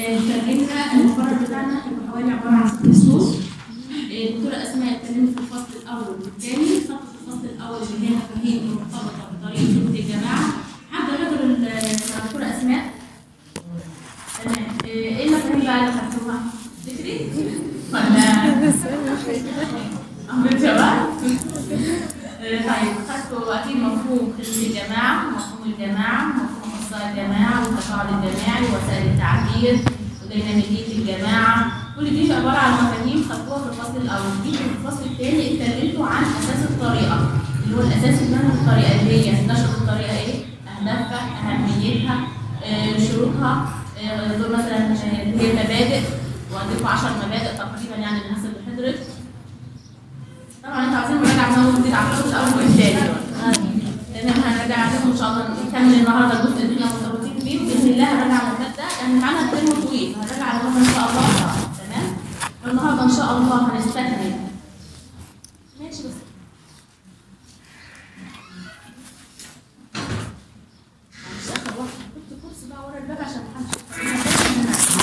اتكلمنا المقرر بتاعنا هيبقى حوالي عباره عن ست فصول الدكتوره اسماء اتكلمت في الفصل الاول والثاني صفحه الفصل الاول اللي هي مفاهيم مرتبطه بطريقه فهم الجماعه هبدا نقرا مع الدكتوره اسماء تمام ايه المفاهيم بقى اللي خدتوها؟ تفتكري؟ ولا أمر الجواب؟ طيب خدتوا أكيد مفهوم خدمة الجماعة، مفهوم الجماعة، مفهوم إصلاح الجماعة والتفاعل الجماعي وسائل التعبير وديناميكية الجماعة، كل دي عبارة عن مفاهيم خدتوها في الفصل الأول، جيتوا في الفصل الثاني اتكلمتوا عن أساس الطريقة، اللي هو الأساس المنهج الطريقة اللي هي نشأة الطريقة إيه؟ أهدافها، أهميتها، آه، شروطها، آه، دول مثلا اللي هي مبادئ وأديكوا 10 مبادئ تقريبا يعني للناس اللي حضرت. طبعا انتوا عايزين مراجعه منهم جديد على الاول والثاني تمام هنراجع عليهم ان شاء الله نكمل النهارده الجزء اللي احنا مرتبطين بيه باذن الله هنراجع على الماده لان معانا الترم طويل هنراجع على النهارده ان شاء الله تمام والنهارده ان شاء الله هنستكمل ماشي بس معلش اخر واحد حط كرسي بقى ورا الباب عشان محدش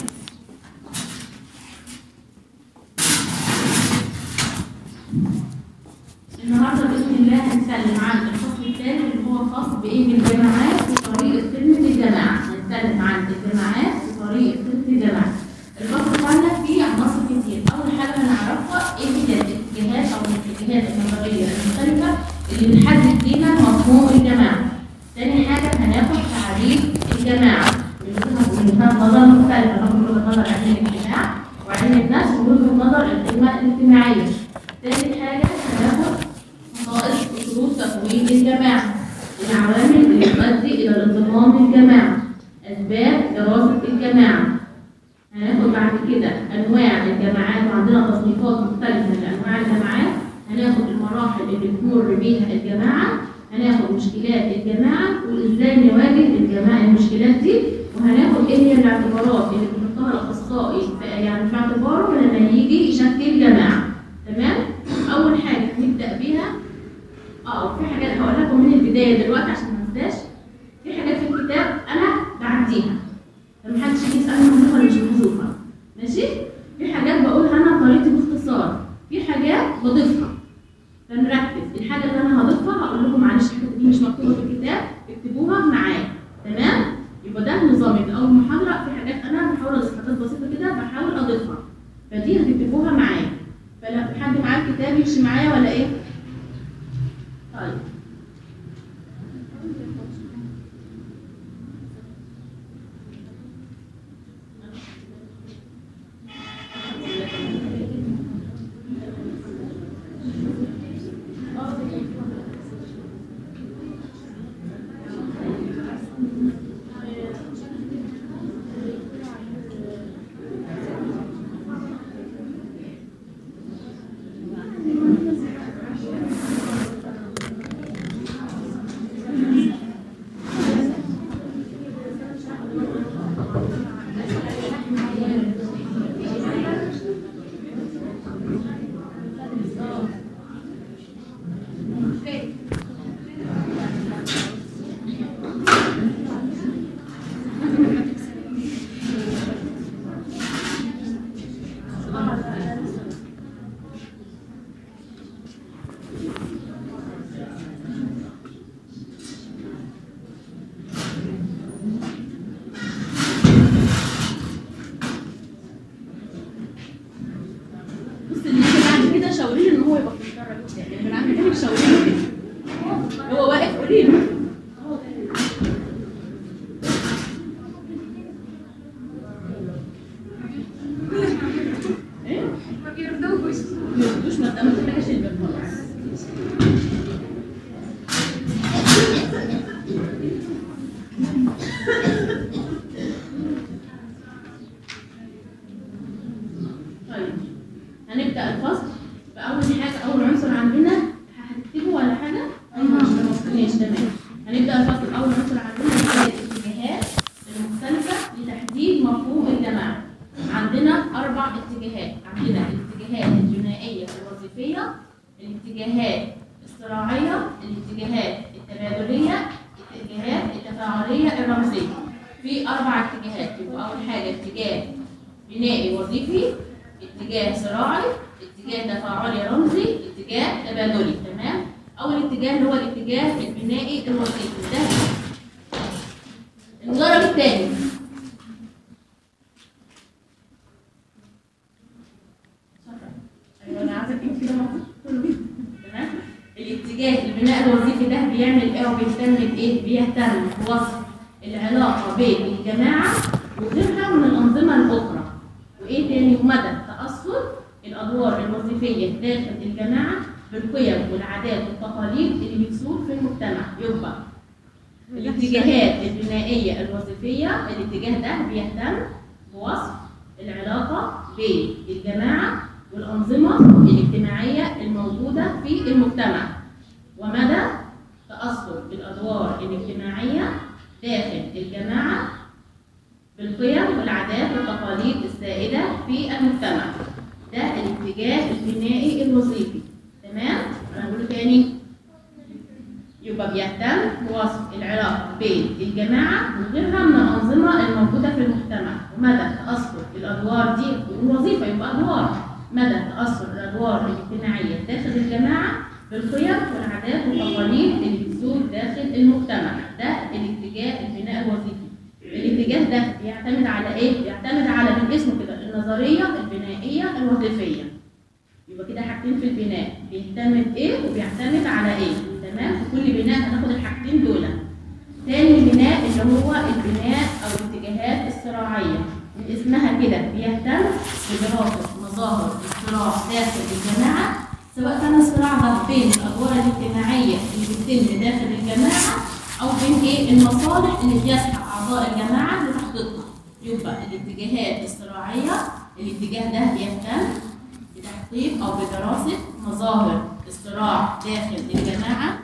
النهارده باذن الله هنتكلم عن الفصل الثاني اللي هو خاص بايه بالجماعات وطريقه خدمه الجماعه هنتكلم عن الجماعات وطريقه خدمه الجماعه الفصل بتاعنا فيه عناصر كتير اول حاجه هنعرفها ايه هي الاتجاهات او الاتجاهات النظريه المختلفه اللي بتحدد لينا مفهوم الجماعه تاني حاجه هناخد تعريف الجماعه من وجهات نظر مختلفه ناخد وجهه نظر علم الاجتماع وعلم النفس ووجهه نظر الخدمه الاجتماعيه تالت حاجه هناخد خصائص وشروط تكوين الجماعة العوامل اللي تؤدي إلى الانضمام للجماعة أسباب دراسة الجماعة هناخد بعد كده أنواع الجماعات وعندنا تصنيفات مختلفة لأنواع الجماعات هناخد المراحل اللي بتمر بيها الجماعة هناخد مشكلات الجماعة وإزاي نواجه الجماعة المشكلات دي وهناخد إيه هي الاعتبارات اللي بيحطها الأخصائي في- يعني في اعتباره لما يجي يشكل جماعة تمام؟ أول حاجة هنبدأ بيها اه في حاجات هقول لكم من البدايه دلوقتي عشان ما انساش في حاجات في الكتاب انا بعديها فمحدش يجي يسالني محذوفه ولا مش محذوفه ماشي في حاجات بقولها انا بطريقتي باختصار في حاجات بضيفها فنركز الحاجه اللي انا هضيفها هقول لكم معلش الحته دي مش مكتوبه في الكتاب اكتبوها معايا تمام يبقى ده نظامي من اول محاضره في حاجات انا بحاول اضيف حاجات بسيطه كده بحاول اضيفها فدي هتكتبوها معايا فلو في حد معاه الكتاب يمشي معايا ولا ايه طيب بص اللي يجي بعد كده شاوريه ان هو يبقى في الدرجه الثانيه اللي بعد كده شاوريه كده هو واقف قولي له ايه؟ ما بيرضوش ما يردوش ما ما تفتحش الباب خلاص طيب هنبدأ الفصل بأول حاجة أول عنصر عندنا هتكتبه ولا حاجة؟ ماشي تمام هنبدأ الفصل بأول عنصر عندنا هي الاتجاهات المختلفة لتحديد مفهوم الجماعة عندنا أربع اتجاهات عندنا الاتجاهات الثنائية الوظيفية الاتجاهات الصراعية الاتجاهات التبادلية الاتجاهات التفاعلية الرمزية في أربع اتجاهات الاتجاهات يبقى اول حاجه اتجاه بنائي وظيفي اتجاه صراعي اتجاه تفاعلي رمزي اتجاه تبادلي تمام اول اتجاه اللي هو الاتجاه البنائي الوظيفي ده المدرج الثاني ايوه انا عايزه اجيب كده موجود كله تمام الاتجاه البناء الوظيفي ده بيعمل ايه وبيهتم بايه بيهتم بوصف العلاقه بين الجماعه وغيرها من الانظمه الاخرى وايه تاني ومدى تاثر الادوار الوظيفيه داخل الجماعه بالقيم والعادات والتقاليد اللي بتسود في المجتمع يبقى الاتجاهات البنائيه الوظيفيه الاتجاه ده بيهتم بوصف العلاقه بين الجماعه والانظمه الاجتماعيه الموجوده في المجتمع ومدى تاثر الادوار الاجتماعيه داخل الجماعه بالقيم والعادات والتقاليد السائده في المجتمع ده الاتجاه البنائي الوظيفي تمام انا بقوله تاني يبقى بيهتم بوصف العلاقة بين الجماعة وغيرها من الأنظمة الموجودة في المجتمع ومدى تأثر الأدوار دي الوظيفة يبقى أدوار مدى تأثر الأدوار الاجتماعية داخل الجماعة بالقيم والعادات والتقاليد اللي بتسود داخل المجتمع ده الاتجاه البناء الوظيفي الاتجاه ده بيعتمد على ايه؟ بيعتمد على من اسمه كده النظرية البنائية الوظيفية يبقى كده حاجتين في البناء بيهتم بايه وبيعتمد على ايه تمام في كل بناء هناخد الحاجتين دول تاني بناء اللي هو البناء او الاتجاهات الصراعيه من اسمها كده بيهتم بدراسه مظاهر الصراع داخل الجماعه سواء كان الصراع ده بين الادوار الاجتماعيه اللي بتتم داخل الجماعه او بين ايه المصالح اللي بيسعى اعضاء الجماعه لتحقيقها يبقى الاتجاهات الصراعيه الاتجاه ده بيهتم بتحقيق أو بدراسة مظاهر الصراع داخل الجماعة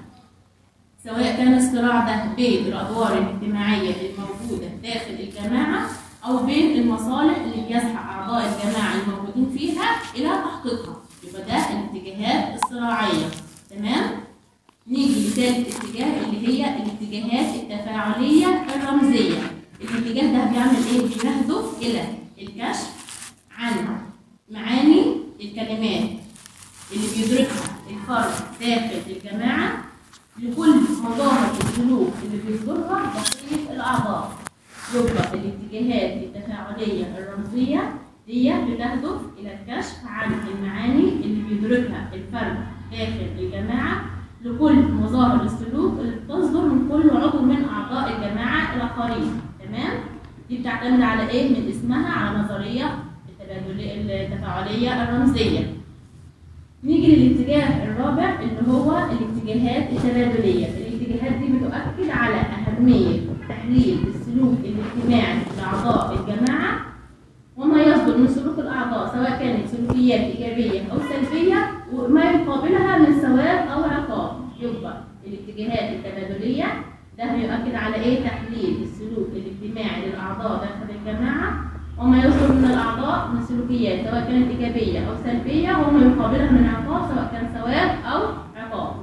سواء كان الصراع ده بين الأدوار الاجتماعية الموجودة داخل الجماعة أو بين المصالح اللي بيسعى أعضاء الجماعة الموجودين فيها إلى تحقيقها يبقى ده الاتجاهات الصراعية تمام؟ نيجي لثالث اتجاه اللي هي الاتجاهات التفاعلية الرمزية الاتجاه ده بيعمل ايه؟ بيهدف إلى الكشف عن معاني الكلمات اللي بيدركها الفرد داخل الجماعة لكل مظاهر السلوك اللي بيصدرها بقية الأعضاء يبقى الاتجاهات التفاعلية الرمزية دي بتهدف إلى الكشف عن المعاني اللي بيدركها الفرد داخل الجماعة لكل مظاهر السلوك اللي بتصدر من كل عضو من أعضاء الجماعة الآخرين تمام؟ دي بتعتمد على إيه؟ من اسمها على نظرية التبادلية التفاعلية الرمزية نيجي للاتجاه الرابع اللي هو الاتجاهات التبادلية الاتجاهات دي بتؤكد على أهمية تحليل السلوك الاجتماعي لأعضاء الجماعة وما يصدر من سلوك الأعضاء سواء كانت سلوكيات إيجابية أو سلبية وما يقابلها من ثواب أو عقاب يبقى الاتجاهات التبادلية ده بيؤكد على إيه تحليل السلوك الاجتماعي للأعضاء داخل الجماعة وما يصدر من الأعضاء من سلوكيات سواء كانت إيجابية أو سلبية وما يقابلها من عقاب سواء كان ثواب أو عقاب.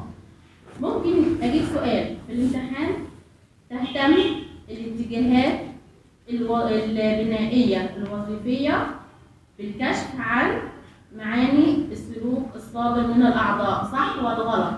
ممكن أجيب سؤال في الامتحان تهتم الاتجاهات الو... البنائية الوظيفية بالكشف عن معاني السلوك الصادر من الأعضاء صح ولا غلط؟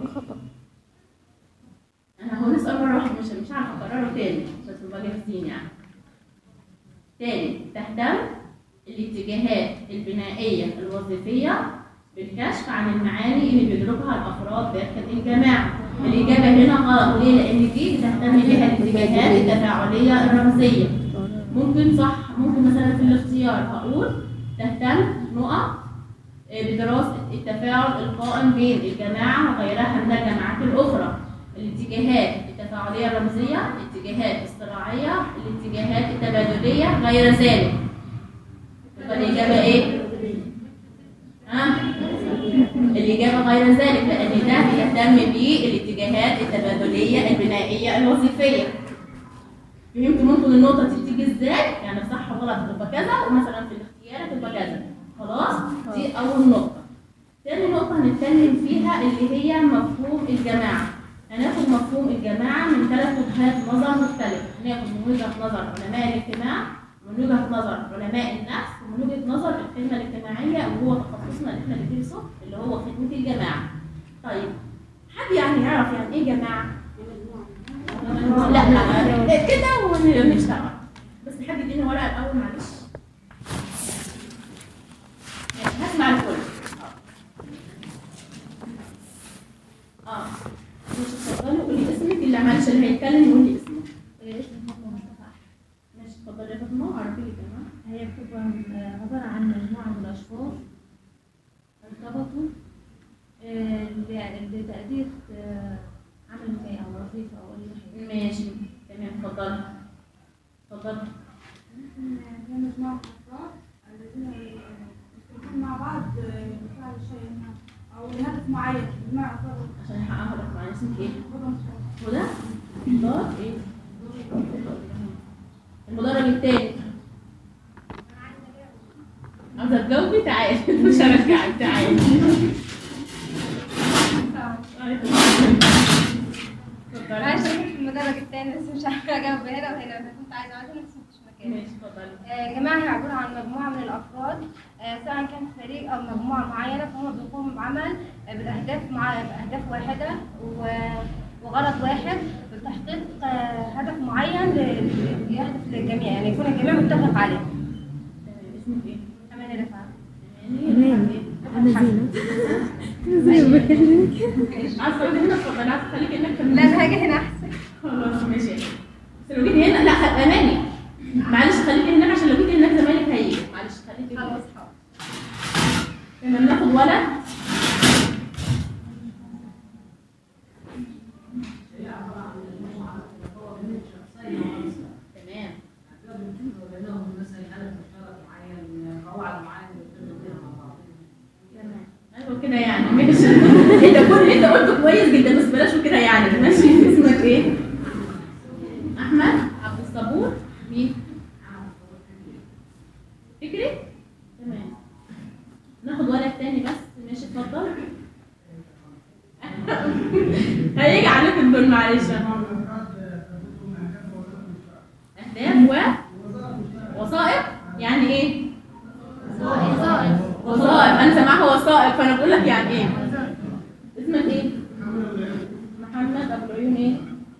أنا هو نسأل مرة واحدة مش مش عارفة أكرره تاني بس نبقى جاهزين يعني. تاني تهتم الاتجاهات البنائية الوظيفية بالكشف عن المعاني اللي بيدركها الأفراد داخل الجماعة الإجابة هنا غلط ليه؟ لأن دي بتهتم بها الاتجاهات التفاعلية الرمزية ممكن صح ممكن مثلا في الاختيار هقول تهتم نقط بدراسة التفاعل القائم بين الجماعة وغيرها من الجماعات الأخرى الاتجاهات التفاعلية الرمزية الاتجاهات الصراعية الاتجاهات التبادلية غير ذلك يبقى الإجابة إيه؟ ها؟ الإجابة غير ذلك لأن ده بيهتم بالاتجاهات التبادلية البنائية الوظيفية فهمتوا ممكن النقطة دي تيجي ازاي؟ يعني صح وغلط تبقى كذا ومثلا في الاختيار تبقى كذا خلاص؟ دي أول نقطة تاني نقطة هنتكلم فيها اللي هي مفهوم الجماعة هناخد مفهوم الجماعة من ثلاث وجهات نظر مختلفة هناخد من وجهه نظر علماء الاجتماع من وجهه نظر علماء النفس ومن وجهه نظر الخدمه الاجتماعيه وهو تخصصنا اللي احنا بندرسه اللي هو خدمه الجماعه. طيب حد يعني يعرف يعني ايه جماعه؟ لا لا كده ونشتغل بس حد يديني ورقه الاول معلش ماشي، هسمع الكل اه اه مش اتفضلي قولي اسمك اللي معلش اللي هيتكلم يقول لي اسمه ماشي اتفضلي يا فاطمه عرفي لي كمان هي بتبقى عبارة عن مجموعة من الأشخاص ارتبطوا آه، ل- لتأدية آه، عمل ما أو وظيفة أو أي حاجة. ماشي تمام اتفضلي اتفضلي هي مجموعة من الأفراد الذين يشتركون مع بعض لفعل شيء ما أو لهدف معين بمعنى أفراد عشان يحققوا لك معايا اسمك ايه؟ خدهم شوية. هدى؟ مدار ايه؟ المدرج التاني عاوزة تجاوبي تعالي مش هرجعك تعالي اتفضلي. معلش انا كنت في المدرج التاني بس مش عارفه اجاوب هنا وهنا انا كنت عايزه اعرف بس مش مكان ماشي اتفضلي آه، جماعة هي عبارة عن مجموعة من الأفراد آه، سواء كان فريق أو مجموعة معينة فهم بيقوموا بعمل آه، بالأهداف مع بأهداف واحدة و- وغرض واحد لتحقيق آه، هدف معين ل- يهدف للجميع يعني يكون الجميع متفق عليه. تمام اسمك ايه؟ أمانة رفعت. أنا زينة عايزة تقعدي هنا اتفضلي عايزة تخليكي انك لا أنا هاجي هنا أحسن. خلاص ماشي بس لو جيتي هنا لا خ- اماني معلش خليكي هناك عشان لو جيتي هناك زمايلك هيجوا معلش خليكي هنا. خلاص حاضر. تمام ناخد ولد تمام تمام ايوه كده يعني ماشي انت كل اللي انت قلته كويس جدا بس بلاش كده يعني ماشي اسمك ايه؟ احمد عبد الصبور مين؟ فكري؟ تمام ناخد ولد تاني بس ماشي اتفضل هيجي عليك الدور معلش يا ماما اهداف و وظائف يعني ايه؟ وظائف. وظائف انا سامعها وظائف فانا بقول لك يعني ايه؟ اسمك ايه؟ محمد ابو العيون ايه؟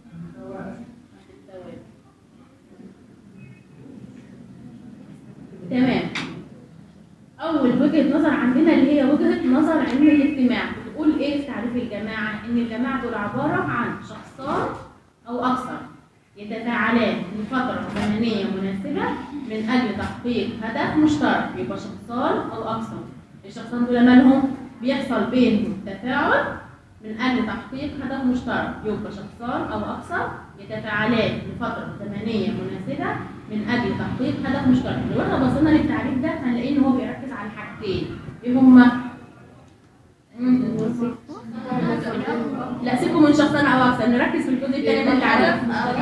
تمام اول وجهه نظر عندنا اللي هي وجهه نظر علم الاجتماع بتقول ايه في تعريف الجماعه ان الجماعه دول عباره عن شخصان او اكثر يتفاعلان لفتره زمنيه مناسبه من اجل تحقيق هدف مشترك يبقى شخصان او اكثر الشخصان دول مالهم بيحصل بينهم تفاعل من اجل تحقيق هدف مشترك يبقى شخصان او اكثر يتفاعلان لفتره زمنيه مناسبه من اجل تحقيق هدف مشترك لو احنا بصينا للتعريف ده هنلاقي ان هو بيركز على حاجتين ايه هما مم. لا سيبكم من شخصان او اكثر نركز في الجزء الثاني من التعريف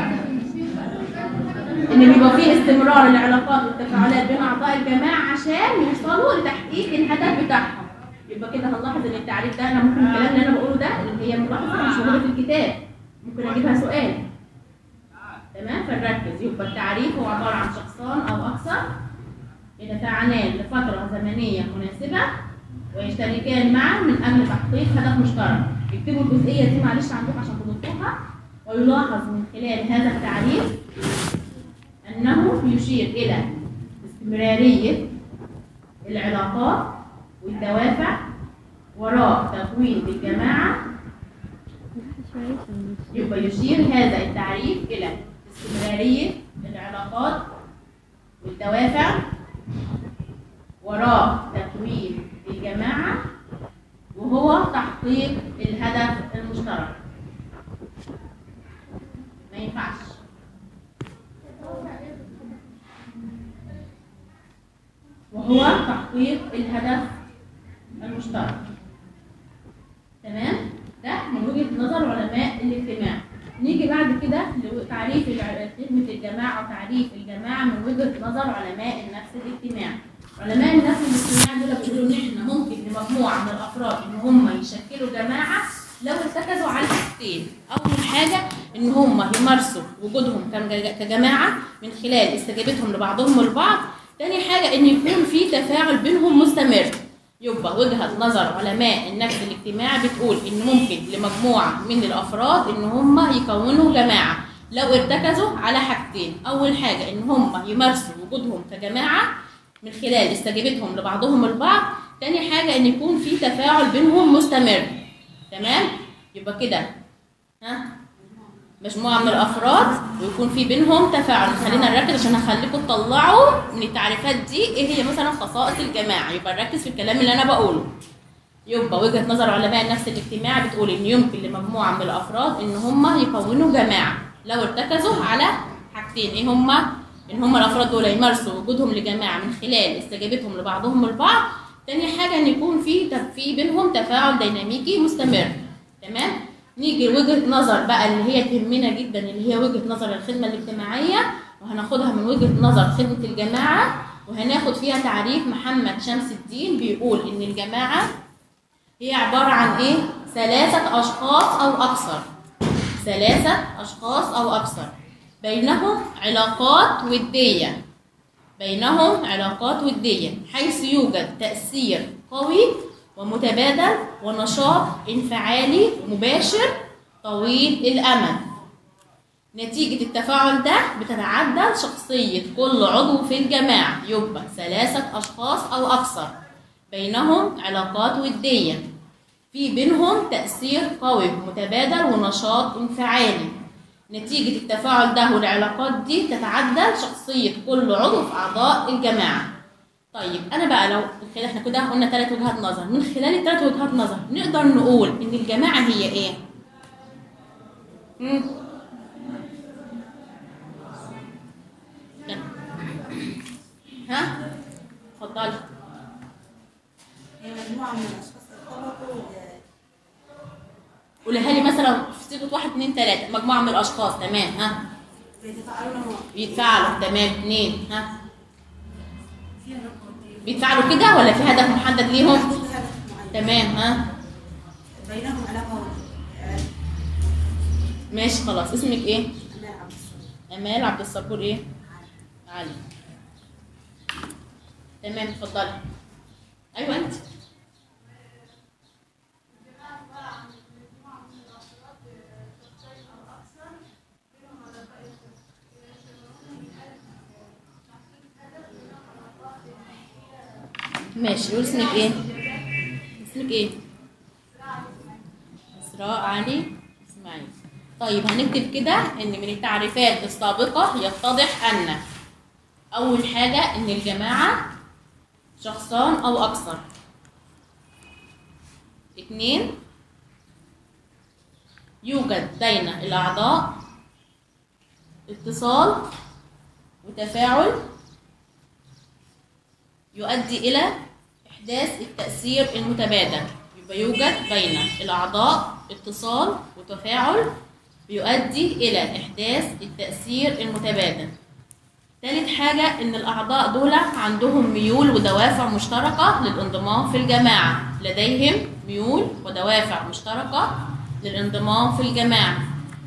ان بيبقى فيه استمرار العلاقات والتفاعلات بين اعضاء الجماعه عشان يوصلوا لتحقيق الهدف بتاعهم يبقى كده هنلاحظ ان التعريف ده انا ممكن الكلام اللي انا بقوله ده اللي هي ملاحظه مش موجوده في الكتاب ممكن اجيبها سؤال تمام فنركز يبقى التعريف هو عباره عن شخصان او اكثر يتفاعلان لفتره زمنيه مناسبه ويشتركان معا من اجل تحقيق هدف مشترك اكتبوا الجزئيه دي معلش عندكم عشان تضيفوها ويلاحظ من خلال هذا التعريف أنه يشير إلى استمرارية العلاقات والدوافع وراء تكوين الجماعة يبقى يشير هذا التعريف إلى استمرارية العلاقات والدوافع وراء تكوين الجماعة وهو تحقيق الهدف المشترك ما ينفعش وهو تحقيق الهدف المشترك تمام ده من وجهة نظر علماء الاجتماع نيجي بعد كده لتعريف الع- خدمة الجماعة وتعريف الجماعة من وجهة نظر علماء النفس الاجتماعي علماء النفس الاجتماعي دول بيقولوا ان احنا ممكن لمجموعة من الافراد ان هم يشكلوا جماعة لو ارتكزوا على حاجتين اول حاجة ان هم يمارسوا وجودهم كم- كجماعه من خلال استجابتهم لبعضهم البعض تاني حاجه ان يكون في تفاعل بينهم مستمر يبقى وجهه نظر علماء النفس الاجتماعي بتقول ان ممكن لمجموعه من الافراد ان هم يكونوا جماعه لو ارتكزوا على حاجتين اول حاجه ان هم يمارسوا وجودهم كجماعه من خلال استجابتهم لبعضهم البعض تاني حاجه ان يكون في تفاعل بينهم مستمر تمام يبقى كده ها مجموعه من الافراد ويكون في بينهم تفاعل خلينا نركز عشان هخليكم تطلعوا من التعريفات دي ايه هي مثلا خصائص الجماعه يبقى نركز في الكلام اللي انا بقوله يبقى وجهه نظر علماء النفس الاجتماعي بتقول ان يمكن لمجموعه من الافراد ان هم يكونوا جماعه لو ارتكزوا على حاجتين ايه هم ان هم الافراد دول يمارسوا وجودهم لجماعه من خلال استجابتهم لبعضهم البعض تاني حاجه ان يكون في في بينهم تفاعل ديناميكي مستمر تمام نيجي لوجهه نظر بقى اللي هي تهمنا جدا اللي هي وجهه نظر الخدمه الاجتماعيه وهناخدها من وجهه نظر خدمه الجماعه وهناخد فيها تعريف محمد شمس الدين بيقول ان الجماعه هي عباره عن ايه ثلاثه اشخاص او اكثر ثلاثه اشخاص او اكثر بينهم علاقات وديه بينهم علاقات وديه حيث يوجد تاثير قوي ومتبادل ونشاط انفعالي مباشر طويل الامد نتيجة التفاعل ده بتتعدل شخصية كل عضو في الجماعة يبقى ثلاثة أشخاص أو أكثر بينهم علاقات ودية في بينهم تأثير قوي متبادل ونشاط انفعالي نتيجة التفاعل ده والعلاقات دي تتعدل شخصية كل عضو في أعضاء الجماعة طيب أنا بقى لو من خلال احنا كده قلنا ثلاث وجهات نظر من خلال الثلاث وجهات نظر نقدر نقول إن الجماعة هي إيه؟ مم. ها؟ اتفضلي هي مجموعة من الأشخاص ارتبطوا قولها لي مثلا في صيغه واحد اتنين تلاته مجموعه من الاشخاص تمام ها بيتفاعلوا مع بيتفاعلوا تمام اتنين ها في علاقات بيتفاعلوا كده ولا في هدف محدد ليهم محدود هدف معين تمام ها بينهم علاقة آه، ماشي خلاص اسمك ايه أمال عبد الصمد امال عبد الصبور ايه علي تمام اتفضلي ايوه انت ماشي قول اسمك ايه اسمك ايه اسراء علي اسماعيل طيب هنكتب كده ان من التعريفات السابقه يتضح ان اول حاجه ان الجماعه شخصان او اكثر اتنين يوجد بين الاعضاء اتصال وتفاعل يؤدي إلى إحداث التأثير المتبادل يبقى يوجد بين الأعضاء اتصال وتفاعل بيؤدي إلى إحداث التأثير المتبادل ثالث حاجة إن الأعضاء دول عندهم ميول ودوافع مشتركة للانضمام في الجماعة لديهم ميول ودوافع مشتركة للانضمام في الجماعة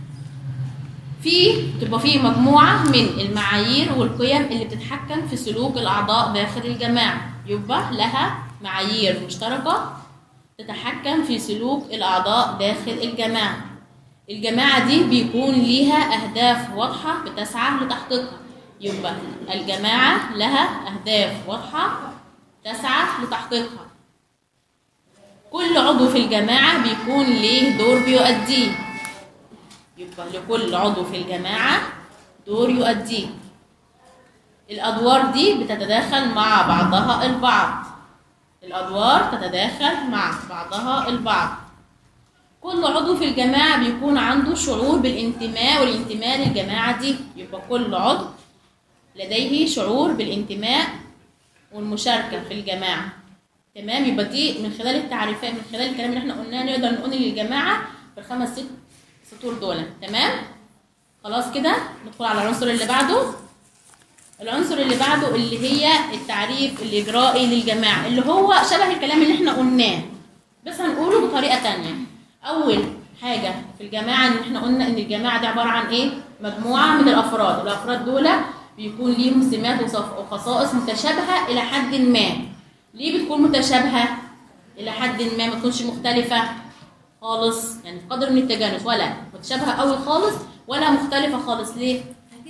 في تبقى في مجموعة من المعايير والقيم اللي بتتحكم في سلوك الأعضاء داخل الجماعة يبقى لها معايير مشتركة تتحكم في سلوك الأعضاء داخل الجماعة الجماعة دي بيكون ليها أهداف واضحة بتسعى لتحقيقها يبقى الجماعة لها أهداف واضحة تسعى لتحقيقها كل عضو في الجماعة بيكون ليه دور بيؤديه يبقى لكل عضو في الجماعة دور يؤديه الأدوار دي بتتداخل مع بعضها البعض الأدوار تتداخل مع بعضها البعض كل عضو في الجماعة بيكون عنده شعور بالانتماء والانتماء للجماعة دي يبقى كل عضو لديه شعور بالانتماء والمشاركة في الجماعة تمام يبقى دي من خلال التعريفات من خلال الكلام اللي احنا قلناه نقدر نقول للجماعة بالخمس ست سطور دول تمام خلاص كده ندخل على العنصر اللي بعده العنصر اللي بعده اللي هي التعريف الإجرائي للجماعة اللي هو شبه الكلام اللي احنا قلناه بس هنقوله بطريقة تانية أول حاجه في الجماعه ان احنا قلنا ان الجماعه دي عباره عن ايه مجموعه من الافراد الافراد دول بيكون ليهم سمات وصف- وخصائص متشابهه الى حد ما ليه بتكون متشابهه الى حد ما ما تكونش مختلفه خالص يعني في قدر من التجانس ولا متشابهه قوي خالص ولا مختلفه خالص ليه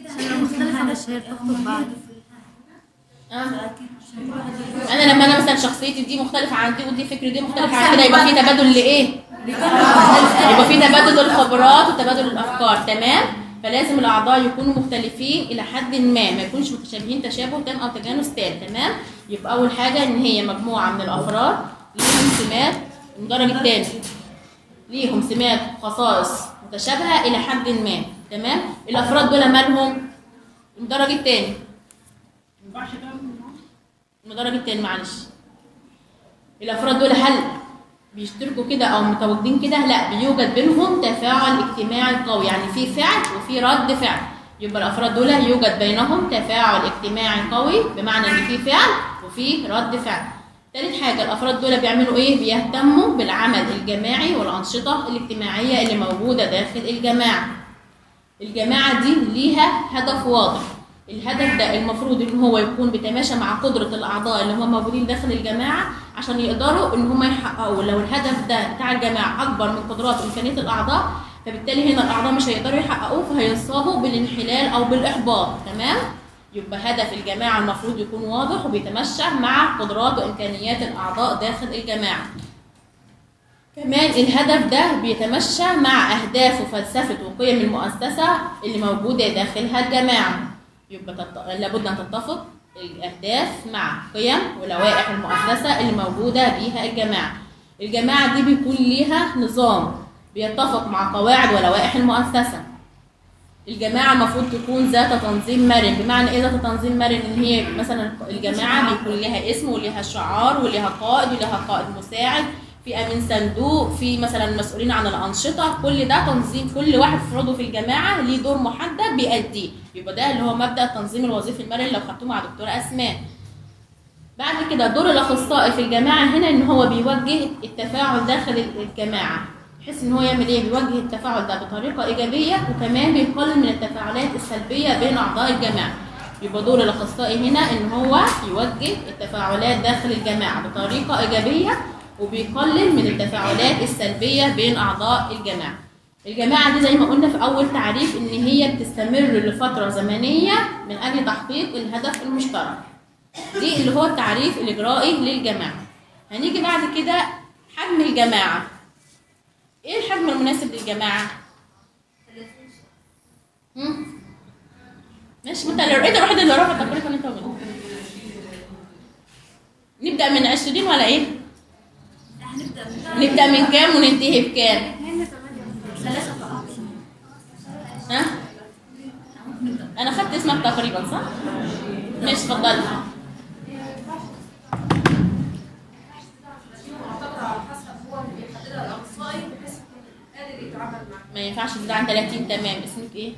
آه. انا لما انا مثلا شخصيتي دي مختلفه عن دي ودي فكري دي مختلفه عن كده يبقى في تبادل لايه يبقى في تبادل الخبرات وتبادل الافكار تمام فلازم الاعضاء يكونوا مختلفين الى حد ما ما يكونش متشابهين تشابه تام او تجانس تام تمام يبقى اول حاجه ان هي مجموعه من الافراد ليهم سمات المدرج الثاني ليهم سمات خصائص متشابهه الى حد ما تمام الافراد دول مالهم المدرج الثاني المدرج التاني معلش الافراد دول هل بيشتركوا كده او متواجدين كده لا بيوجد بينهم تفاعل اجتماعي قوي يعني في فعل وفي رد فعل يبقى الافراد دول يوجد بينهم تفاعل اجتماعي قوي بمعنى ان في فعل وفي رد فعل تالت حاجة الأفراد دول بيعملوا إيه؟ بيهتموا بالعمل الجماعي والأنشطة الاجتماعية اللي موجودة داخل الجماعة. الجماعة دي ليها هدف واضح الهدف ده المفروض ان هو يكون بيتماشى مع قدرة الأعضاء اللي هم موجودين داخل الجماعة عشان يقدروا ان هم يحققوا لو الهدف ده بتاع الجماعة أكبر من قدرات وإمكانية الأعضاء فبالتالي هنا الأعضاء مش هيقدروا يحققوه فهيصابوا بالانحلال أو بالإحباط تمام؟ يبقى هدف الجماعة المفروض يكون واضح وبيتمشى مع قدرات وإمكانيات الأعضاء داخل الجماعة كمان الهدف ده بيتمشى مع أهداف وفلسفة وقيم المؤسسة اللي موجودة داخلها الجماعة يبقى تط... لابد أن تتفق الأهداف مع قيم ولوائح المؤسسة اللي موجودة بيها الجماعة الجماعة دي بيكون ليها نظام بيتفق مع قواعد ولوائح المؤسسة الجماعة المفروض تكون ذات تنظيم مرن بمعنى ايه ذات تنظيم مرن ان هي مثلا الجماعة بيكون لها اسم ولها شعار ولها قائد ولها قائد مساعد في امين صندوق في مثلا مسؤولين عن الانشطه كل ده تنظيم كل واحد في عضو في الجماعه ليه دور محدد بيأديه يبقى ده اللي هو مبدا التنظيم الوظيفي المرن لو خدتوه مع دكتوره اسماء بعد كده دور الاخصائي في الجماعه هنا ان هو بيوجه التفاعل داخل الجماعه بحيث ان هو يعمل ايه بيوجه التفاعل ده بطريقه ايجابيه وكمان بيقلل من التفاعلات السلبيه بين اعضاء الجماعه يبقى دور الاخصائي هنا ان هو يوجه التفاعلات داخل الجماعه بطريقه ايجابيه وبيقلل من التفاعلات السلبيه بين اعضاء الجماعه الجماعه دي زي ما قلنا في اول تعريف ان هي بتستمر لفتره زمنيه من اجل تحقيق الهدف المشترك دي اللي هو التعريف الاجرائي للجماعه هنيجي بعد كده حجم الجماعه ايه الحجم المناسب للجماعه هم؟ ماشي ما انت ايه الوحيد اللي رافع تقريبا انت ومين نبدا من 20 ولا ايه نبدا من كام وننتهي بكام ها انا خدت اسمك تقريبا صح ماشي اتفضلي ما ينفعش تزيد عن 30 تمام اسمك ايه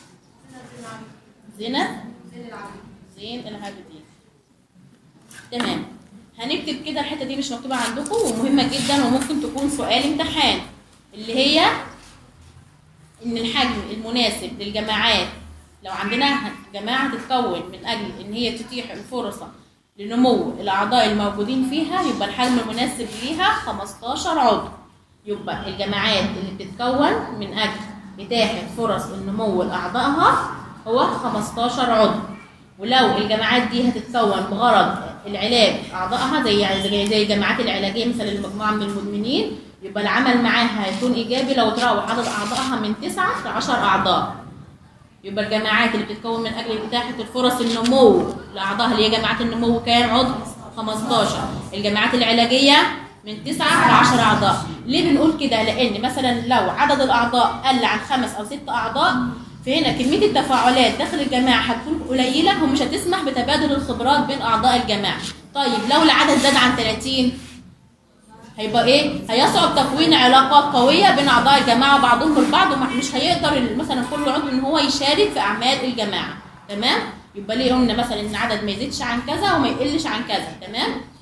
زينب زين العابدين تمام هنكتب كده الحته دي مش مكتوبه عندكم ومهمه جدا وممكن تكون سؤال امتحان اللي هي ان الحجم المناسب للجماعات لو عندنا جماعه تتكون من اجل ان هي تتيح الفرصه لنمو الاعضاء الموجودين فيها يبقى الحجم المناسب ليها 15 عضو يبقى الجماعات اللي بتتكون من اجل اتاحه فرص النمو لاعضائها هو 15 عضو ولو الجماعات دي هتتكون بغرض العلاج اعضائها زي زي زي الجماعات العلاجيه مثلا لمجموعه من المدمنين يبقى العمل معاها هيكون ايجابي لو تراوح عدد اعضائها من 9 ل 10 اعضاء يبقى الجماعات اللي بتتكون من اجل اتاحه الفرص النمو لاعضائها اللي هي جماعات النمو كام عضو 15 الجماعات العلاجيه من 9 ل 10 اعضاء ليه بنقول كده لان مثلا لو عدد الاعضاء قل عن خمس او ست اعضاء فهنا كميه التفاعلات داخل الجماعه هتكون قليله ومش هتسمح بتبادل الخبرات بين اعضاء الجماعه طيب لو العدد زاد عن 30 هيبقى ايه هيصعب تكوين علاقات قويه بين اعضاء الجماعه بعضهم البعض ومش هيقدر مثلا كل عضو ان هو يشارك في اعمال الجماعه تمام يبقى ليه قلنا مثلا ان العدد ما يزيدش عن كذا وما يقلش عن كذا تمام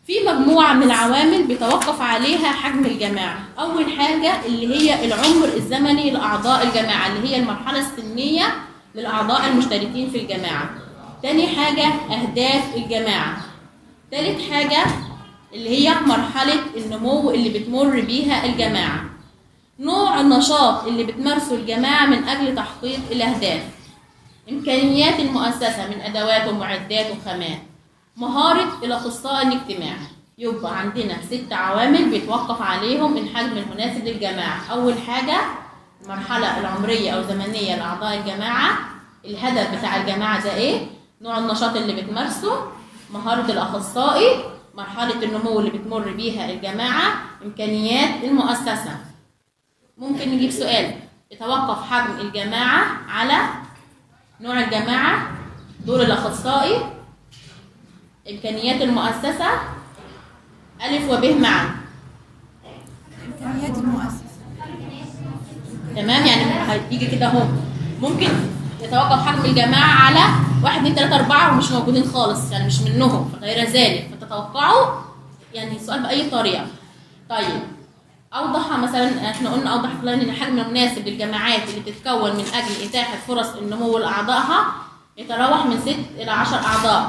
في مجموعة من العوامل بيتوقف عليها حجم الجماعة أول حاجة اللي هي العمر الزمني لأعضاء الجماعة اللي هي المرحلة السنية للأعضاء المشتركين في الجماعة تاني حاجة أهداف الجماعة تالت حاجة اللي هي مرحلة النمو اللي بتمر بيها الجماعة نوع النشاط اللي بتمارسه الجماعة من أجل تحقيق الأهداف إمكانيات المؤسسة من أدوات ومعدات وخامات مهارة الأخصائي الاجتماعي يبقى عندنا ست عوامل بيتوقف عليهم الحجم المناسب للجماعة أول حاجة المرحلة العمرية أو زمنية لأعضاء الجماعة الهدف بتاع الجماعة ده إيه نوع النشاط اللي بتمارسه مهارة الأخصائي مرحلة النمو اللي بتمر بيها الجماعة إمكانيات المؤسسة ممكن نجيب سؤال يتوقف حجم الجماعة على نوع الجماعة دور الأخصائي إمكانيات المؤسسة ألف وب معا إمكانيات المؤسسة تمام يعني هيجي كده اهو ممكن يتوقف حجم الجماعة على واحد اتنين تلاتة أربعة ومش موجودين خالص يعني مش منهم فغير ذلك فتتوقعوا يعني السؤال بأي طريقة طيب أوضح مثلا احنا قلنا أوضح فلان إن الحجم المناسب للجماعات اللي بتتكون من أجل إتاحة فرص النمو لأعضائها يتراوح من ست إلى عشر أعضاء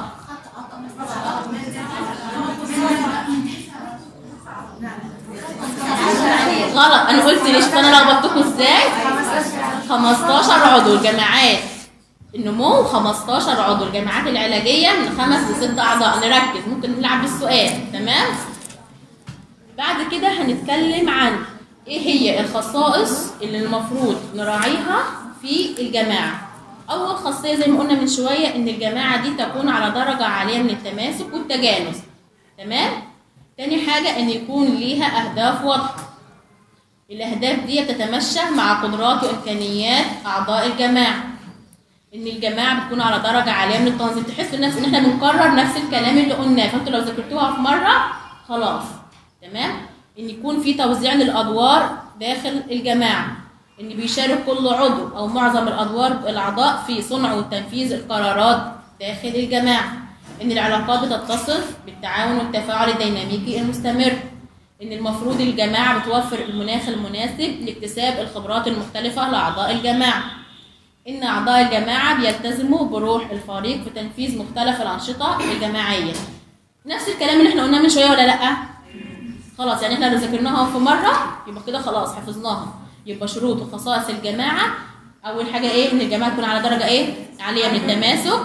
غلط أنا قلت ليش فأنا لخبطتكم إزاي 15 عضو الجماعات النمو 15 عضو الجماعات العلاجية من خمس لست أعضاء نركز ممكن نلعب بالسؤال تمام بعد كده هنتكلم عن ايه هي الخصائص اللي المفروض نراعيها في الجماعة أول خاصية زي ما قلنا من شوية إن الجماعة دي تكون على درجة عالية من التماسك والتجانس تمام تاني حاجة إن يكون ليها أهداف واضحة الأهداف دي تتمشى مع قدرات وإمكانيات أعضاء الجماعة إن الجماعة بتكون على درجة عالية من التنظيم تحس الناس إن إحنا بنكرر نفس الكلام اللي قلناه فأنتوا لو ذاكرتوها في مرة خلاص تمام إن يكون في توزيع للأدوار داخل الجماعة إن بيشارك كل عضو أو معظم الأدوار الأعضاء في صنع وتنفيذ القرارات داخل الجماعة إن العلاقات بتتصل بالتعاون والتفاعل الديناميكي المستمر إن المفروض الجماعة بتوفر المناخ المناسب لاكتساب الخبرات المختلفة لأعضاء الجماعة إن أعضاء الجماعة بيلتزموا بروح الفريق في تنفيذ مختلف الأنشطة الجماعية نفس الكلام اللي احنا قلناه من شوية ولا لأ؟ خلاص يعني احنا لو ذاكرناها في مرة يبقى كده خلاص حفظناها يبقى شروط وخصائص الجماعة أول حاجة إيه؟ إن الجماعة تكون على درجة إيه؟ عالية من التماسك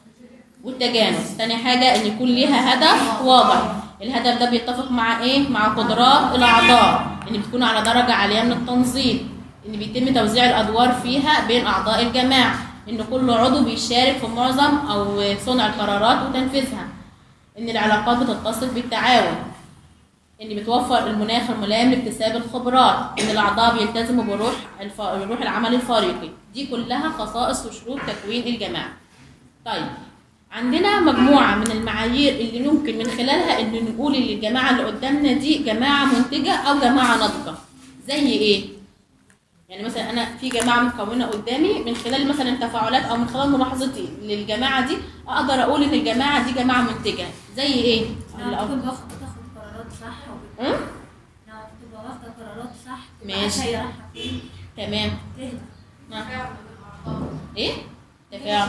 والتجانس تاني حاجة ان يكون ليها هدف واضح الهدف ده بيتفق مع ايه مع قدرات الاعضاء ان بتكون على درجة عالية من التنظيم ان بيتم توزيع الادوار فيها بين اعضاء الجماعة ان كل عضو بيشارك في معظم او صنع القرارات وتنفيذها ان العلاقات بتتصل بالتعاون ان بتوفر المناخ الملائم لاكتساب الخبرات ان الاعضاء بيلتزموا بروح الف... بروح العمل الفريقي دي كلها خصائص وشروط تكوين الجماعه طيب عندنا مجموعة من المعايير اللي ممكن من خلالها ان نقول ان الجماعة اللي قدامنا دي جماعة منتجة او جماعة ناضجة زي ايه؟ يعني مثلا انا في جماعة متكونة قدامي من خلال مثلا تفاعلات او من خلال ملاحظتي للجماعة دي اقدر اقول ان الجماعة دي جماعة منتجة زي ايه؟ اللي لما أو- تكون واخدة تاخد قرارات صح وبت- أم؟ لما تبقى واخدة قرارات صح تبقى ماشي. عارفة هي رايحة فين تمام تهدى ها. ايه؟ تفاعل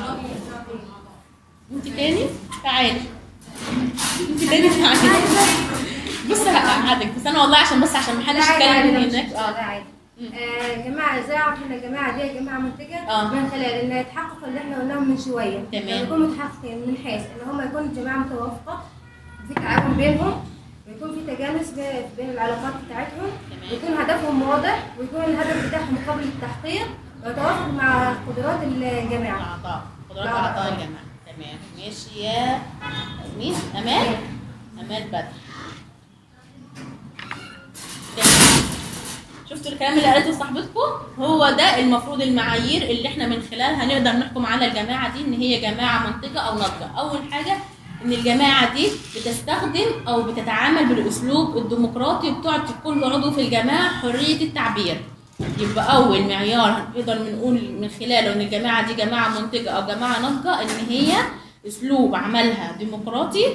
انت تاني تعالي انت تاني تعالي بص هقعدك بس انا والله عشان بس عشان محدش عادي يتكلم عادي من ده هناك مش- اه ده عادي مم. آه، جماعة ازاي اعرف ان الجماعة دي جماعة منتجة آه. من خلال ان يتحقق اللي احنا قلناه من شوية تمام. يعني يكونوا متحققين من حيث ان هم يكونوا الجماعة متوافقة في تعاون بينهم ويكون في تجانس بين- بين العلاقات بتاعتهم تمام. ويكون هدفهم واضح ويكون الهدف بتاعهم قابل للتحقيق ويتوافق مع قدرات الجماعة الاعضاء قدرات الأعضاء. اعضاء الجماعه تمام ماشي يا مين امال امال بدر تمام. شفتوا الكلام اللي قالته صاحبتكم هو ده المفروض المعايير اللي احنا من خلالها نقدر نحكم على الجماعه دي ان هي جماعه منطقه او ناضجه اول حاجه ان الجماعه دي بتستخدم او بتتعامل بالاسلوب الديمقراطي وبتعطي كل عضو في الجماعه حريه التعبير يبقى اول معيار نقدر نقول من خلاله ان الجماعه دي جماعه منتجه او جماعه ناضجه ان هي اسلوب عملها ديمقراطي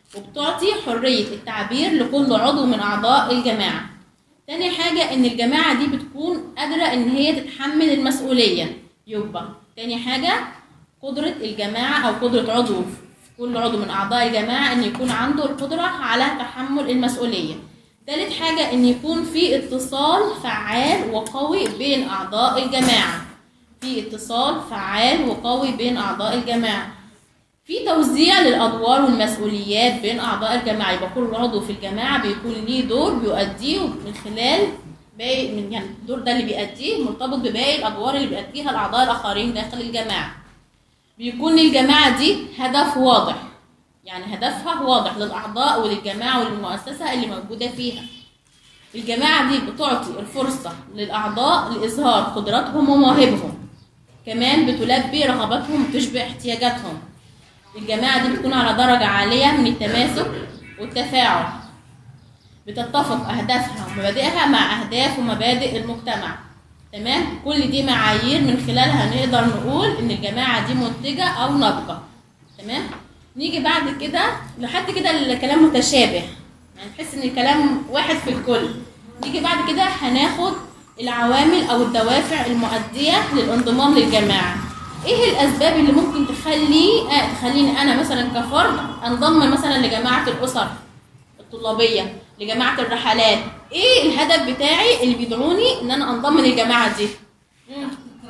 وبتعطي حرية التعبير لكل عضو من أعضاء الجماعة تاني حاجة إن الجماعة دي بتكون قادرة إن هي تتحمل المسؤولية يبقى تاني حاجة قدرة الجماعة أو قدرة عضو كل عضو من أعضاء الجماعة إن يكون عنده القدرة على تحمل المسؤولية تالت حاجة إن يكون في اتصال فعال وقوي بين أعضاء الجماعة في اتصال فعال وقوي بين أعضاء الجماعة في توزيع للأدوار والمسؤوليات بين أعضاء الجماعة يبقى كل عضو في الجماعة بيكون ليه دور بيؤديه من خلال باقي من يعني الدور ده اللي بيأديه مرتبط بباقي الأدوار اللي بيأديها الأعضاء الآخرين داخل الجماعة بيكون للجماعة دي هدف واضح يعني هدفها واضح للأعضاء وللجماعة وللمؤسسة اللي موجودة فيها الجماعة دي بتعطي الفرصة للأعضاء لإظهار قدراتهم ومواهبهم كمان بتلبي رغباتهم وتشبع احتياجاتهم الجماعة دي بتكون على درجة عالية من التماسك والتفاعل بتتفق أهدافها ومبادئها مع أهداف ومبادئ المجتمع تمام كل دي معايير من خلالها نقدر نقول إن الجماعة دي منتجة أو ناضجة تمام نيجي بعد كده لحد كده الكلام متشابه يعني تحس إن الكلام واحد في الكل نيجي بعد كده هناخد العوامل أو الدوافع المؤدية للانضمام للجماعة ايه الاسباب اللي ممكن تخلي آه تخليني انا مثلا كفرد انضم مثلا لجماعه الاسر الطلابيه لجماعه الرحلات ايه الهدف بتاعي اللي بيدعوني ان انا انضم للجماعه دي مم.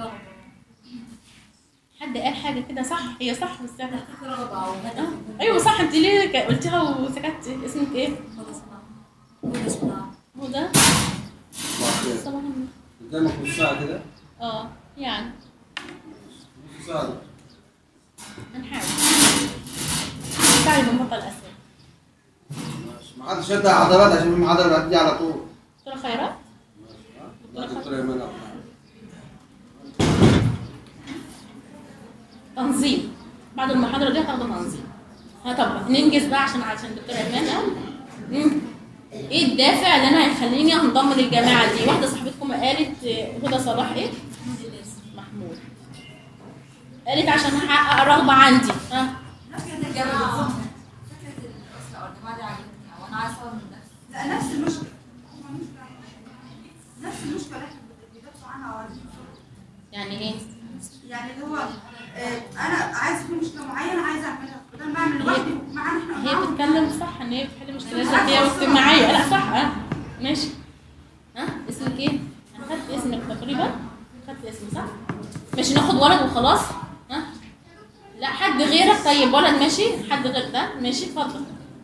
حد قال حاجه كده صح هي صح بس يعني تحقيق رغبة أو هدف آه. ايوه صح انت ليه ك- قلتيها وسكتي اسمك ايه هدى صناعة هدى صناعة هو ده صباح الخير. صباح النور. قدامك نص ساعة كده اه يعني نص ساعة هنحاول تعالي بنبطل اسئله ماشي ما حدش يدعي عضلات عشان المحاضرة هتيجي على طول دكتوره خيرات لا دكتور ايمن أبو. تنظيم بعد المحاضرة دي هتاخدوا تنظيم ها طب ننجز بقى عشان عشان دكتور ايمان قال مم. ايه الدافع اللي انا هيخليني انضم للجماعة دي واحدة صاحبتكم قالت آه، هدى صلاح ايه محمود قالت عشان احقق رغبة عندي ها فكرة الجماعة فكرة الأسرة أو الجماعة دي عجبتني أو أنا عايزة أصور من نفسي لا نفس المشكلة نفس المشكلة اللي احنا بندافع عنها وعايزين يعني ايه يعني اللي هو آه، انا عايز في مشكله معينه عايزه اعملها بدل ما اعمل لوحدي معانا احنا هي معاهم. بتتكلم صح ان هي بتحل مشكلات ذاتية واجتماعية لا صح ها ماشي ها اسمك ايه؟ انا خدت اسمك تقريبا خدت اسمي صح؟ ماشي ناخد ولد وخلاص ها؟ لا حد غيرك طيب ولد ماشي حد غير ده ماشي اتفضل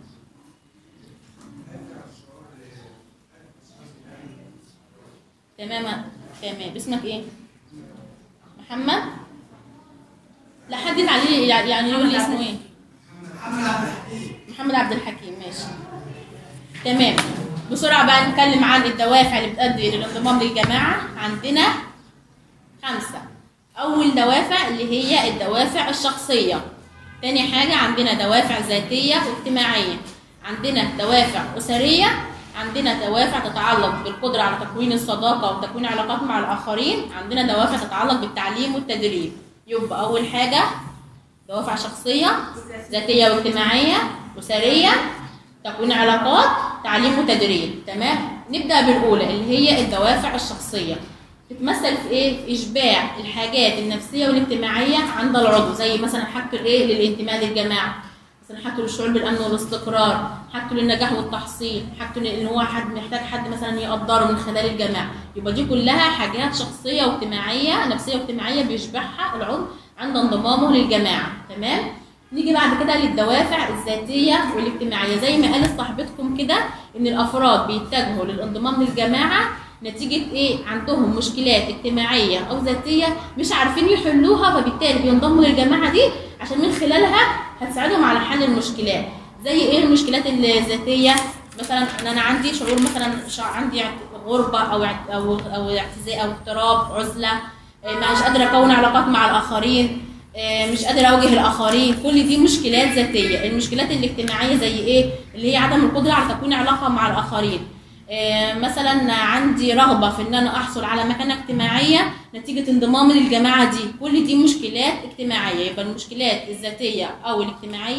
تمام تمام اسمك ايه؟ محمد؟ لا حد يتعلي يعني يقول لي اسمه ايه؟ محمد عبد الحكيم ماشي تمام بسرعة بقى نتكلم عن الدوافع اللي بتؤدي للانضمام للجماعة عندنا خمسة أول دوافع اللي هي الدوافع الشخصية تاني حاجة عندنا دوافع ذاتية واجتماعية عندنا دوافع أسرية عندنا دوافع تتعلق بالقدرة على تكوين الصداقة وتكوين علاقات مع الآخرين عندنا دوافع تتعلق بالتعليم والتدريب يبقى أول حاجة دوافع شخصية ذاتية واجتماعية أسرية تكوين علاقات تعليم وتدريب تمام نبدأ بالأولى اللي هي الدوافع الشخصية تتمثل في ايه اشباع الحاجات النفسيه والاجتماعيه عند العضو زي مثلا حاجته الايه للانتماء للجماعه مثلا حاجته للشعور بالامن والاستقرار حاجته للنجاح والتحصيل حاجته لان هو حد محتاج حد مثلا يقدره من خلال الجماعه يبقى دي كلها حاجات شخصيه واجتماعيه نفسيه واجتماعيه بيشبعها العضو عند انضمامه للجماعه تمام نيجي بعد كده للدوافع الذاتيه والاجتماعيه زي ما قالت صاحبتكم كده ان الافراد بيتجهوا للانضمام للجماعه نتيجة ايه عندهم مشكلات اجتماعية او ذاتية مش عارفين يحلوها فبالتالي بينضموا للجماعة دي عشان من خلالها هتساعدهم على حل المشكلات زي ايه المشكلات الذاتية مثلا ان انا عندي شعور مثلا شع- عندي اعت- غربة او اعت- او او اعتزاء او اضطراب عزلة إيه، مش قادرة اكون علاقات مع الاخرين إيه، مش قادرة اوجه الاخرين كل دي مشكلات ذاتية المشكلات الاجتماعية زي ايه اللي هي عدم القدرة على تكوين علاقة مع الاخرين آه، مثلا عندي رغبة في ان انا احصل على مكانة اجتماعية نتيجة انضمامي للجماعة دي كل دي مشكلات اجتماعية يبقى المشكلات الذاتية او الاجتماعية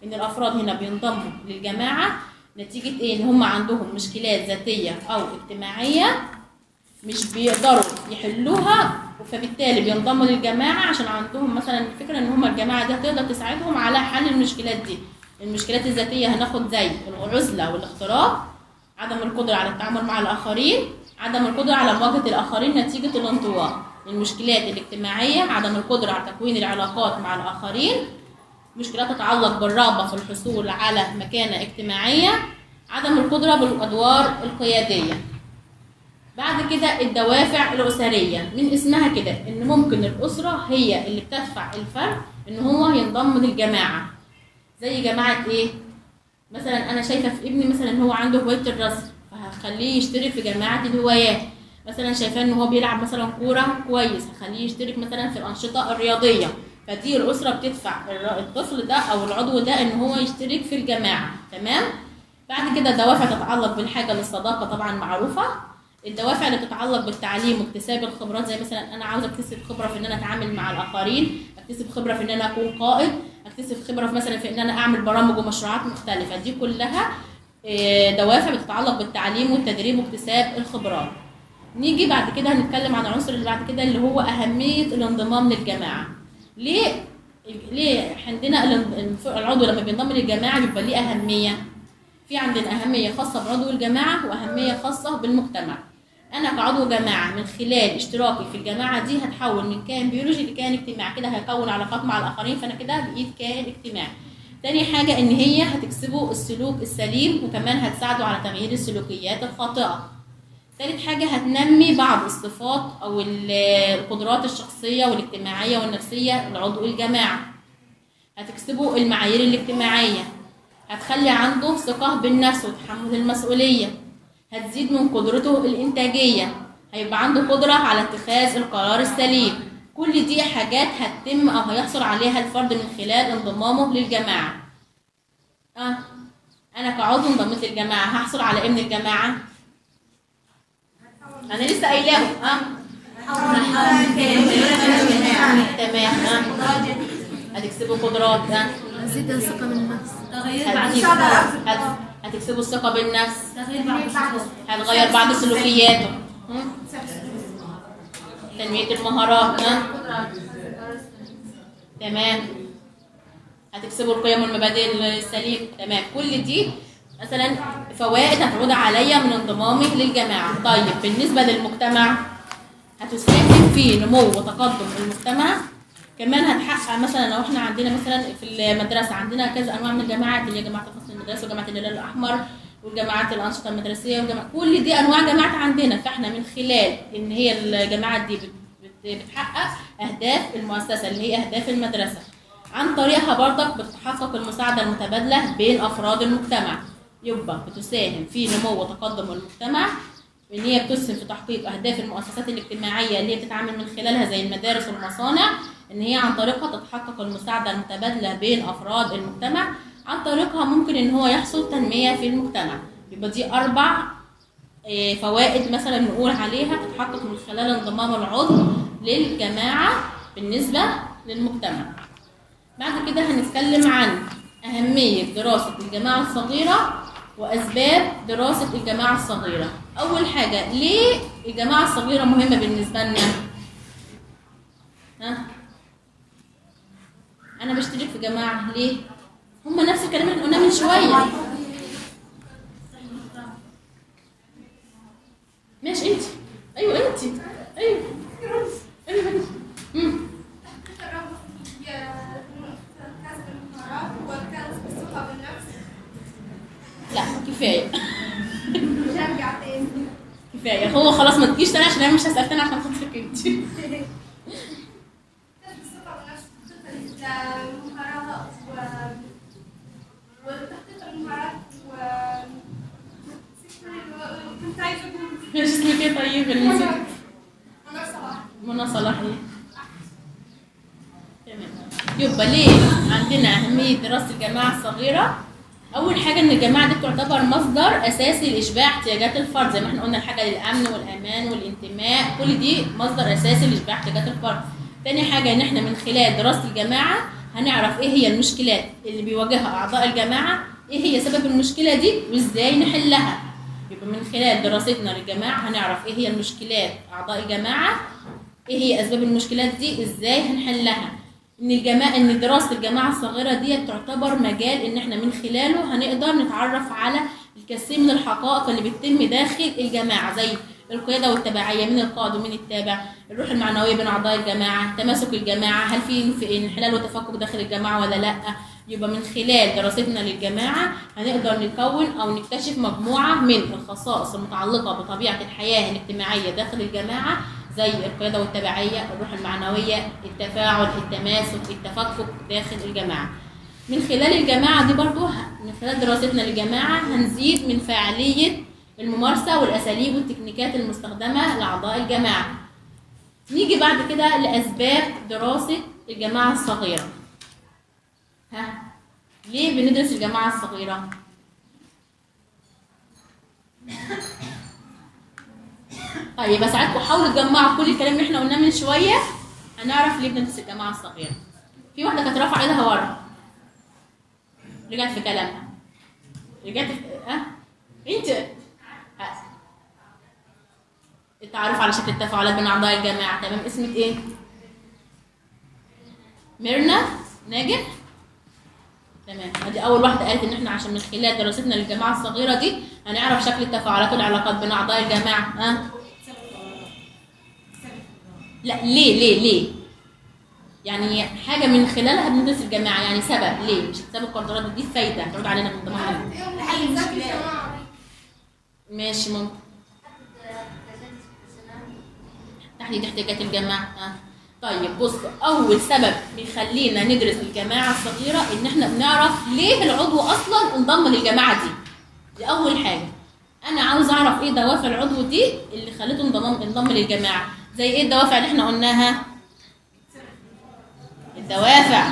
ان الافراد هنا بينضموا للجماعه نتيجه ايه ان هم عندهم مشكلات ذاتيه او اجتماعيه مش بيقدروا يحلوها فبالتالي بينضموا للجماعه عشان عندهم مثلا الفكره ان هم الجماعه دي هتقدر تساعدهم على حل المشكلات دي المشكلات الذاتيه هناخد زي العزله والاغتراب عدم القدره على التعامل مع الاخرين عدم القدره على مواجهه الاخرين نتيجه الانطواء المشكلات الاجتماعيه عدم القدره على تكوين العلاقات مع الاخرين مشكلات تتعلق بالرغبه في الحصول على مكانه اجتماعيه عدم القدره بالادوار القياديه بعد كده الدوافع الأسرية من اسمها كده إن ممكن الأسرة هي اللي بتدفع الفرد إن هو ينضم للجماعة زي جماعة إيه؟ مثلا أنا شايفة في ابني مثلا إن هو عنده هواية الرسم فهخليه يشترك في جماعة الهوايات مثلا شايفاه إن هو بيلعب مثلا كورة كويس هخليه يشترك مثلا في الأنشطة الرياضية فدي الأسرة بتدفع الر- الطفل ده أو العضو ده إن هو يشترك في الجماعة تمام؟ بعد كده دوافع تتعلق بالحاجة للصداقة طبعا معروفة الدوافع اللي بتتعلق بالتعليم واكتساب الخبرات زي مثلا انا عاوزه اكتسب خبره في ان انا اتعامل مع الاخرين اكتسب خبره في ان انا اكون قائد اكتسب خبره في مثلا في ان انا اعمل برامج ومشروعات مختلفه دي كلها آه، دوافع بتتعلق بالتعليم والتدريب واكتساب الخبرات نيجي بعد كده هنتكلم عن العنصر اللي بعد كده اللي هو اهميه الانضمام للجماعه ليه ليه عندنا الان- العضو لما بينضم للجماعه بيبقى ليه اهميه في عندنا أهمية خاصة بعضو الجماعة وأهمية خاصة بالمجتمع أنا كعضو جماعة من خلال اشتراكي في الجماعة دي هتحول من كائن بيولوجي لكائن اجتماعي كده هكون علاقات مع الآخرين فأنا كده بقيت كائن اجتماعي تاني حاجة إن هي هتكسبه السلوك السليم وكمان هتساعده على تغيير السلوكيات الخاطئة تالت حاجة هتنمي بعض الصفات أو ال- القدرات الشخصية والاجتماعية والنفسية لعضو الجماعة هتكسبه المعايير الاجتماعية هتخلي عنده ثقة بالنفس وتحمل المسؤولية هتزيد من قدرته الإنتاجية هيبقى عنده قدرة على اتخاذ القرار السليم كل دي حاجات هتتم أو هيحصل عليها الفرد من خلال انضمامه للجماعة آه. أنا كعضو انضميت للجماعة هحصل على إيه من الجماعة؟ أنا لسه قايلاه آه. تمام آه. هتكسبوا قدرات آه. زيد الثقة بالنفس هتجيب- هت- هتكسبوا الثقة بالنفس هتغير بعض سلوكياته هم؟ تنمية المهارات ها؟ تمام هتكسبوا القيم والمبادئ السليمة تمام كل دي مثلا فوائد هتعود عليا من انضمامي للجماعة طيب بالنسبة للمجتمع هتساهم في نمو وتقدم المجتمع كمان هتحقق مثلا لو احنا عندنا مثلا في المدرسه عندنا كذا انواع من الجماعات اللي هي جماعه الفصل المدرسي وجماعه الهلال الاحمر والجماعات الانشطه المدرسيه وجماعة كل دي انواع جماعات عندنا فاحنا من خلال ان هي الجماعات دي بت- بت- بتحقق اهداف المؤسسه اللي هي اهداف المدرسه عن طريقها برضك بتتحقق المساعده المتبادله بين افراد المجتمع يبقى بتساهم في نمو وتقدم المجتمع وان هي بتسهم في تحقيق اهداف المؤسسات الاجتماعيه اللي هي بتتعامل من خلالها زي المدارس والمصانع ان هي عن طريقها تتحقق المساعده المتبادله بين افراد المجتمع عن طريقها ممكن ان هو يحصل تنميه في المجتمع يبقى دي اربع آه، فوائد مثلا نقول عليها تتحقق من خلال انضمام العضو للجماعه بالنسبه للمجتمع بعد كده هنتكلم عن أهمية دراسة الجماعة الصغيرة وأسباب دراسة الجماعة الصغيرة أول حاجة ليه الجماعة الصغيرة مهمة بالنسبة لنا؟ ها؟ أنا بشترك في جماعة ليه؟ هما نفس الكلام اللي قلناه من شوية ماشي انت ايوه انت ايوه ايوه انت مم. لا كفايه كفايه هو خلاص ما تجيش تاني عشان انا مش هسال تاني عشان خاطرك انت كنت عايزه اقول مش اسمك ايه طيب اللي نسيت انا صلاح منى صلاح ايه تمام يبقى ليه عندنا اهميه دراسه الجماعه الصغيره اول حاجه ان الجماعه دي تعتبر مصدر اساسي لاشباع احتياجات الفرد زي ما احنا قلنا الحاجه للامن والامان والانتماء كل دي مصدر اساسي لاشباع احتياجات الفرد تاني حاجه ان احنا من خلال دراسه الجماعه هنعرف ايه هي المشكلات اللي بيواجهها اعضاء الجماعه ايه هي سبب المشكله دي وازاي نحلها يبقى من خلال دراستنا للجماعه هنعرف ايه هي المشكلات اعضاء الجماعه ايه هي اسباب المشكلات دي ازاي هنحلها ان الجماعه ان دراسه الجماعه الصغيره دي تعتبر مجال ان احنا من خلاله هنقدر نتعرف على الكثير من الحقائق اللي بتتم داخل الجماعه زي القياده والتبعيه من القائد ومن التابع الروح المعنويه بين اعضاء الجماعه تماسك الجماعه هل في في انحلال وتفكك داخل الجماعه ولا لا يبقى من خلال دراستنا للجماعه هنقدر نكون او نكتشف مجموعه من الخصائص المتعلقه بطبيعه الحياه الاجتماعيه داخل الجماعه زي القياده والتبعيه الروح المعنويه التفاعل التماسك التفكك داخل الجماعه من خلال الجماعه دي برضو ه- من خلال دراستنا للجماعه هنزيد من فاعليه الممارسه والاساليب والتكنيكات المستخدمه لاعضاء الجماعه نيجي بعد كده لاسباب دراسه الجماعه الصغيره ها ليه بندرس الجماعه الصغيره طيب اساعدكم حاولوا تجمعوا كل الكلام اللي احنا قلناه من شويه هنعرف ليه بندرس الجماعه الصغيره في واحده كانت رافعه ايدها ورا رجعت في كلامها رجعت في اه انت آه. التعرف على شكل التفاعلات بين اعضاء الجماعه تمام اسمك ايه ميرنا ناجح تمام ادي اول واحده قالت ان احنا عشان من خلال دراستنا للجماعه الصغيره دي هنعرف شكل التفاعلات والعلاقات بين اعضاء الجماعه ها أه؟ لا ليه ليه ليه يعني حاجه من خلالها بندرس الجماعه يعني سبب ليه مش سبب قدرات دي فايده تعود علينا من ضمنها لحل المشكلات ماشي ممكن تحديد احتياجات الجماعة آه. طيب بص أول سبب بيخلينا ندرس الجماعة الصغيرة إن إحنا بنعرف ليه العضو أصلا انضم للجماعة دي دي أول حاجة أنا عاوز أعرف إيه دوافع العضو دي اللي خلته انضم انضم للجماعة زي إيه الدوافع اللي إحنا قلناها الدوافع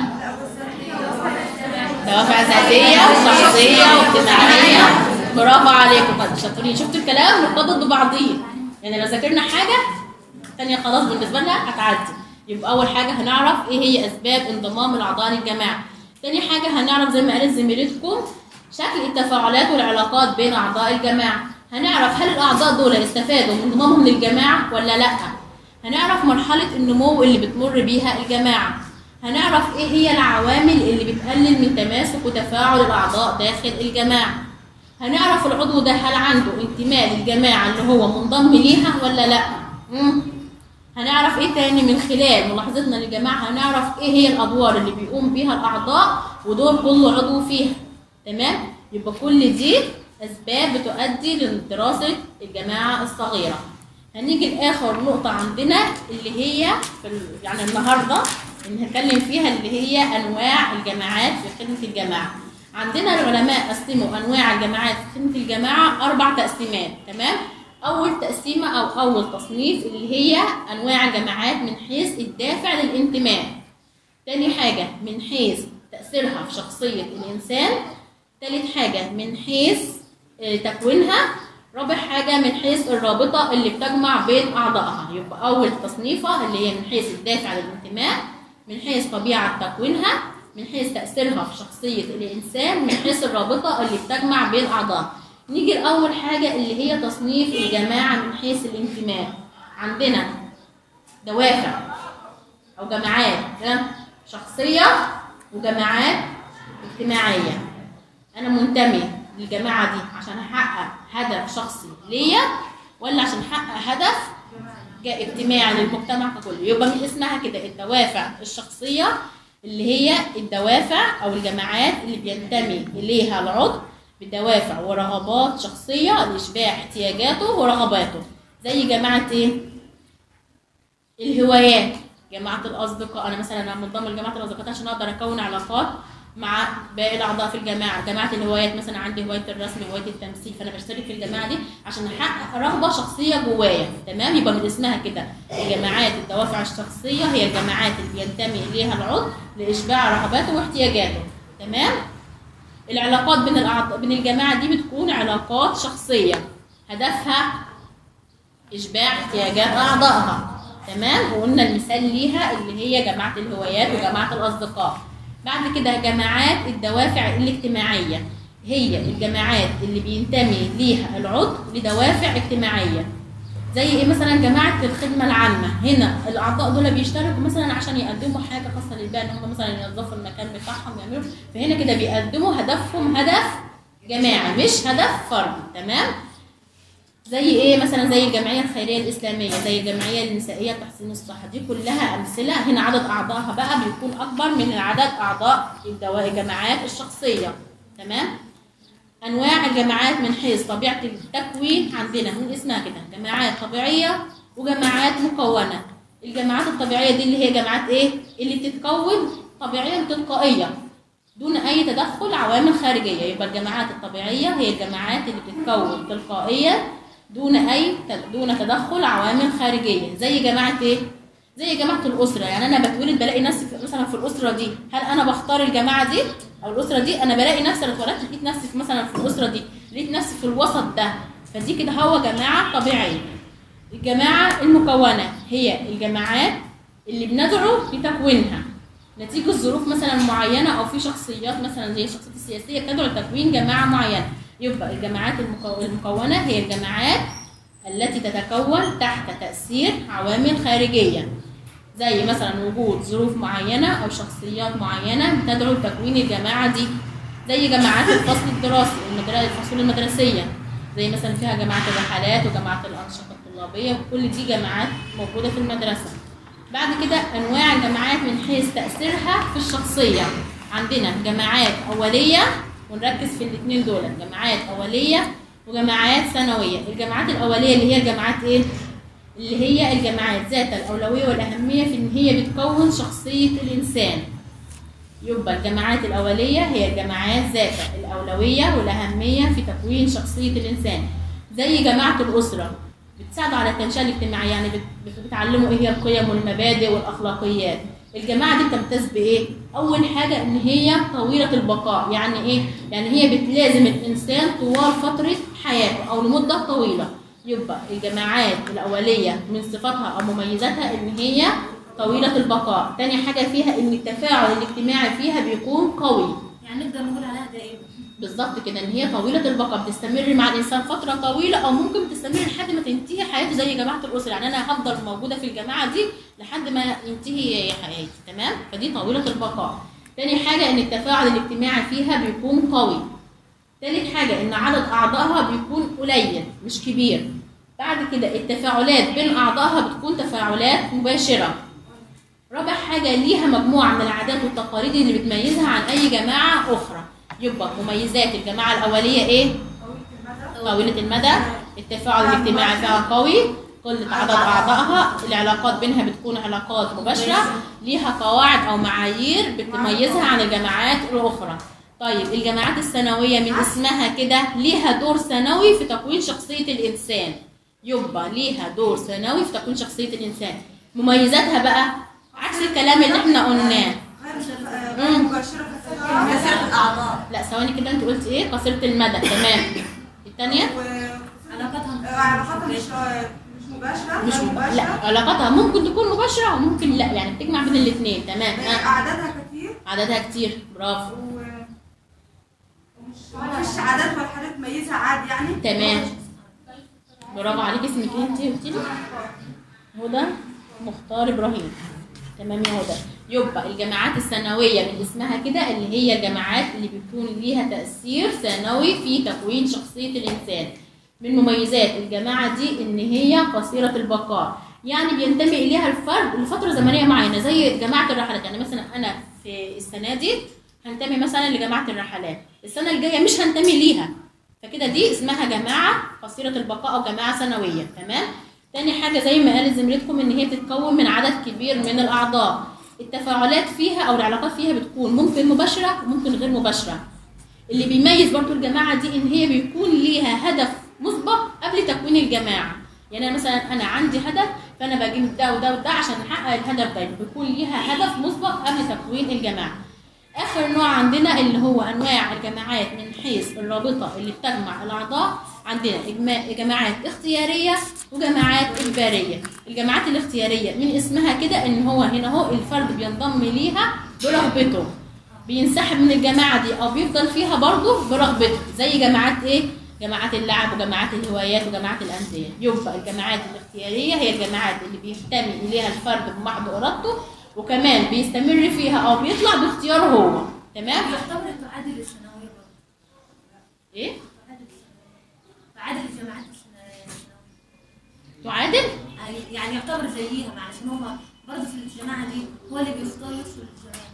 دوافع ذاتية وشخصية واجتماعية برافو عليكم طيب شاطرين شفتوا الكلام مرتبط ببعضيه يعني لو ذاكرنا حاجة تانية خلاص بالنسبة لنا هتعدي يبقى أول حاجة هنعرف إيه هي أسباب انضمام الأعضاء للجماعة تاني حاجة هنعرف زي ما قالت زميلتكم شكل التفاعلات والعلاقات بين أعضاء الجماعة هنعرف هل الأعضاء دول استفادوا من انضمامهم للجماعة ولا لأ هنعرف مرحلة النمو اللي بتمر بيها الجماعة هنعرف ايه هي العوامل اللي بتقلل من تماسك وتفاعل الأعضاء داخل الجماعة هنعرف العضو ده هل عنده انتماء للجماعة اللي هو منضم ليها ولا لأ مم. هنعرف ايه تاني من خلال ملاحظتنا للجماعة هنعرف ايه هي الأدوار اللي بيقوم بيها الأعضاء ودور كل عضو فيها تمام يبقى كل دي أسباب بتؤدي لدراسة الجماعة الصغيرة هنيجي لآخر نقطة عندنا اللي هي في ال- يعني النهاردة اللي هنتكلم فيها اللي هي أنواع الجماعات في خدمة الجماعة عندنا العلماء قسموا أنواع الجماعات في خدمة الجماعة أربع تقسيمات تمام أول تقسيمة أو أول تصنيف اللي هي أنواع الجماعات من حيث الدافع للانتماء تاني حاجة من حيث تأثيرها في شخصية الإنسان تالت حاجة من حيث آه، تكوينها رابع حاجة من حيث الرابطة اللي بتجمع بين أعضائها يبقى أول تصنيفة اللي هي من حيث الدافع للانتماء من حيث طبيعة تكوينها من حيث تأثيرها في شخصية الإنسان من حيث الرابطة اللي بتجمع بين أعضائها نيجي لأول حاجة اللي هي تصنيف الجماعة من حيث الانتماء عندنا دوافع أو جماعات ده شخصية وجماعات اجتماعية أنا منتمي للجماعة دي عشان أحقق هدف شخصي ليا ولا عشان أحقق هدف جا- اجتماعي للمجتمع ككل يبقى من اسمها كده الدوافع الشخصية اللي هي الدوافع أو الجماعات اللي بينتمي إليها العضو بدوافع ورغبات شخصية لإشباع احتياجاته ورغباته زي جماعة إيه؟ الهوايات جماعة الأصدقاء أنا مثلا أنا منضم لجماعة الأصدقاء عشان أقدر أكون علاقات مع باقي الأعضاء في الجماعة جماعة الهوايات مثلا عندي هواية الرسم هواية التمثيل فأنا بشترك في الجماعة دي عشان أحقق رغبة شخصية جوايا تمام يبقى من اسمها كده الجماعات الدوافع الشخصية هي الجماعات اللي بينتمي إليها العضو لإشباع رغباته واحتياجاته تمام العلاقات بين الأعضاء بين الجماعة دي بتكون علاقات شخصية هدفها إشباع احتياجات أعضائها تمام وقلنا المثال ليها اللي هي جماعة الهوايات وجماعة الأصدقاء بعد كده جماعات الدوافع الاجتماعيه هي الجماعات اللي بينتمي ليها العضو لدوافع اجتماعيه زي ايه مثلا جماعه الخدمه العامه هنا الاعضاء دول بيشتركوا مثلا عشان يقدموا حاجه خاصه للبيئه ان هم مثلا ينظفوا المكان بتاعهم يعملوا فهنا كده بيقدموا هدفهم هدف جماعي مش هدف فردي تمام زي ايه مثلا زي الجمعيه الخيريه الاسلاميه زي الجمعيه النسائيه لتحسين الصحه دي كلها امثله هنا عدد اعضائها بقى بيكون اكبر من عدد اعضاء الدوا- الجماعات الشخصيه تمام انواع الجماعات من حيث طبيعه التكوين عندنا من اسمها كده جماعات طبيعيه وجماعات مكونه الجماعات الطبيعيه دي اللي هي جماعات ايه اللي بتتكون طبيعيا تلقائيا دون اي تدخل عوامل خارجيه يبقى الجماعات الطبيعيه هي الجماعات اللي بتتكون تلقائيا دون اي دون تدخل عوامل خارجيه زي جماعه ايه زي جماعه الاسره يعني انا بتولد بلاقي نفسي في مثلا في الاسره دي هل انا بختار الجماعه دي او الاسره دي انا بلاقي نفسي انا اتولدت لقيت نفسي في مثلا في الاسره دي لقيت نفسي في الوسط ده فدي كده هو جماعه طبيعيه الجماعه المكونه هي الجماعات اللي بندعو لتكوينها نتيجة ظروف مثلا معينة أو في شخصيات مثلا زي الشخصيات السياسية بتدعو لتكوين جماعة معينة يبقى الجماعات المكو- المكونة هي الجماعات التي تتكون تحت تأثير عوامل خارجية زي مثلا وجود ظروف معينة أو شخصيات معينة بتدعو لتكوين الجماعة دي زي جماعات الفصل الدراسي المدرسة الفصول المدرسية زي مثلا فيها جماعة الرحلات وجماعة الأنشطة الطلابية وكل دي جماعات موجودة في المدرسة بعد كده انواع الجماعات من حيث تاثيرها في الشخصيه عندنا جماعات اوليه ونركز في الاثنين دول جماعات اوليه وجماعات ثانويه الجماعات الاوليه اللي هي الجماعات ايه اللي هي الجماعات ذات الاولويه والاهميه في ان هي بتكون شخصيه الانسان يبقى الجماعات الأولية هي الجماعات ذات الأولوية والأهمية في تكوين شخصية الإنسان زي جماعة الأسرة بتساعد على التنشئة الاجتماعية يعني بت- بت- بتعلموا إيه هي القيم والمبادئ والأخلاقيات الجماعة دي بتمتاز بإيه؟ أول حاجة إن هي طويلة البقاء يعني إيه؟ يعني هي بتلازم الإنسان طوال فترة حياته أو لمدة طويلة يبقى الجماعات الأولية من صفاتها أو مميزاتها إن هي طويلة البقاء تاني حاجة فيها إن التفاعل الاجتماعي فيها بيكون قوي يعني نقدر نقول عليها دائما بالظبط كده ان هي طويله البقاء بتستمر مع الانسان فتره طويله او ممكن تستمر لحد ما تنتهي حياته زي جماعه الاسره يعني انا هفضل موجوده في الجماعه دي لحد ما ينتهي حياتي تمام فدي طويله البقاء تاني حاجه ان التفاعل الاجتماعي فيها بيكون قوي تالت حاجه ان عدد اعضائها بيكون قليل مش كبير بعد كده التفاعلات بين اعضائها بتكون تفاعلات مباشره رابع حاجة ليها مجموعة من العادات والتقاليد اللي بتميزها عن أي جماعة أخرى يبقى مميزات الجماعة الأولية إيه؟ طويلة المدى التفاعل الاجتماعي فيها قوي قلة عدد أعضائها العلاقات بينها بتكون علاقات مباشرة ليها قواعد أو معايير بتميزها عن الجماعات الأخرى طيب الجماعات الثانوية من اسمها كده ليها دور ثانوي في تكوين شخصية الإنسان يبقى ليها دور ثانوي في تكوين شخصية الإنسان مميزاتها بقى عكس الكلام اللي احنا قلناه غير مم. مباشرة في كثرة الأعضاء لا ثواني كده انت قلت ايه قصيرة المدى تمام الثانية علاقتها علاقاتها مش مش مباشرة مش غير مب... لا مباشرة علاقتها ممكن تكون مباشرة وممكن لا يعني بتجمع بين الاثنين تمام ها أعدادها كتير عددها كتير برافو و ومش مفيش عادات ولا حاجات تميزها عادي يعني تمام برافو عليك اسمك ايه انت قلتي لي هدى مختار ابراهيم تمام يا هدى يبقى الجماعات الثانويه من اسمها كده اللي هي الجماعات اللي بيكون ليها تاثير ثانوي في تكوين شخصيه الانسان من مميزات الجماعه دي ان هي قصيره البقاء يعني بينتمي اليها الفرد لفتره زمنيه معينه زي جماعه الرحلات يعني مثلا انا في السنه دي هنتمي مثلا لجماعه الرحلات السنه الجايه مش هنتمي ليها فكده دي اسمها جماعة قصيرة البقاء أو جماعة سنوية تمام تاني حاجة زي ما قالت زميلتكم إن هي بتتكون من عدد كبير من الأعضاء التفاعلات فيها أو العلاقات فيها بتكون ممكن مباشرة وممكن غير مباشرة اللي بيميز برضو الجماعة دي إن هي بيكون ليها هدف مسبق قبل تكوين الجماعة يعني أنا مثلا أنا عندي هدف فأنا بجيب ده وده وده عشان أحقق الهدف ده بيكون ليها هدف مسبق قبل تكوين الجماعة اخر نوع عندنا اللي هو انواع الجماعات من حيث الرابطه اللي بتجمع الاعضاء عندنا إجماع- جماعات اختياريه وجماعات اجباريه الجماعات الاختياريه من اسمها كده ان هو هنا هو الفرد بينضم ليها برغبته بينسحب من الجماعه دي او بيفضل فيها برضه برغبته زي جماعات ايه جماعات اللعب وجماعات الهوايات وجماعات الانديه يبقى الجماعات الاختياريه هي الجماعات اللي بينتمي اليها الفرد بمحض ارادته وكمان بيستمر فيها او بيطلع باختياره هو تمام يعتبر تعادل الثانويه برضه ايه تعادل الثانويه تعادل الجامعات الثانويه تعادل يعني يعتبر زيها معلش هو برضه في الجماعه دي هو اللي بيختار يدخل الجامعه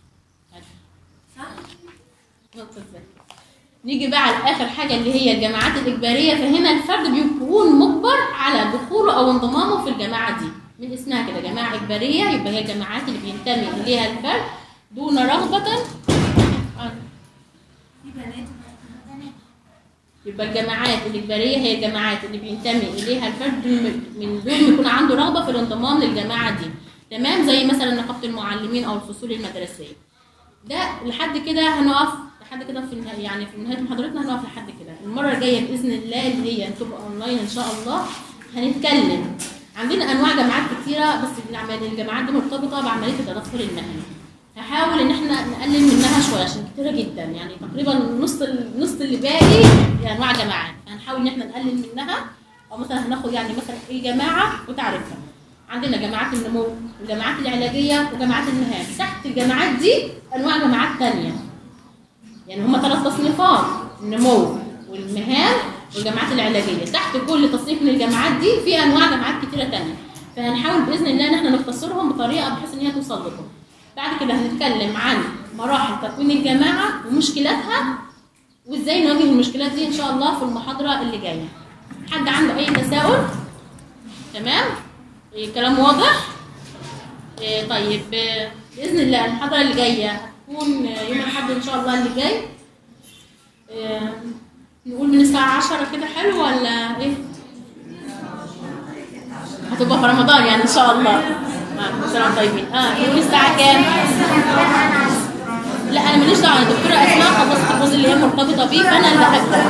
صح؟ نقطة ذكر. نيجي بقى على اخر حاجه اللي هي الجماعات الاجباريه فهنا الفرد بيكون مجبر على دخوله او انضمامه في الجماعه دي من اسمها كده جماعه اجباريه يبقى هي الجماعات اللي بينتمي اليها الفرد دون رغبه آه. في بنات يبقى الجماعات الإجبارية هي الجماعات اللي بينتمي إليها الفرد من- من دون ما يكون عنده رغبة في الانضمام للجماعة دي تمام زي مثلا نقابة المعلمين أو الفصول المدرسية ده لحد كده هنقف لحد كده في النهاية يعني في نهاية محاضرتنا هنقف لحد كده المرة الجاية بإذن الله اللي هي هتبقى أونلاين إن شاء الله هنتكلم عندنا أنواع جامعات كتيرة بس العمل- الجامعات دي مرتبطة بعملية التدخل المهني هحاول ان احنا نقلل منها شويه عشان كتيره جدا يعني تقريبا نص النص اللي باقي هي انواع جماعات هنحاول ان احنا نقلل منها او مثلا هناخد يعني مثلا ايه جماعه وتعريفها عندنا جماعات النمو والجماعات العلاجيه وجماعات المهام تحت الجماعات دي انواع جماعات تانية يعني هما ثلاث تصنيفات النمو والمهام والجماعات العلاجيه تحت كل تصنيف من الجماعات دي في انواع جماعات كتيره تانية فهنحاول باذن الله ان احنا نختصرهم بطريقه بحيث ان هي توصل لكم بعد كده هنتكلم عن مراحل تكوين الجماعه ومشكلاتها وازاي نواجه المشكلات دي ان شاء الله في المحاضره اللي جايه حد عنده اي تساؤل تمام إيه كلام واضح إيه طيب آه، باذن الله المحاضره اللي جايه هتكون آه، يوم الاحد ان شاء الله اللي جاي آه، نقول من الساعه 10 كده حلو ولا ايه هتبقى في رمضان يعني ان شاء الله آه، كل سنه وانتم طيبين اه نقول الساعه كام لا انا ماليش دعوه الدكتوره اسماء خلصت الجزء اللي هي مرتبطه بيه فانا اللي هبدا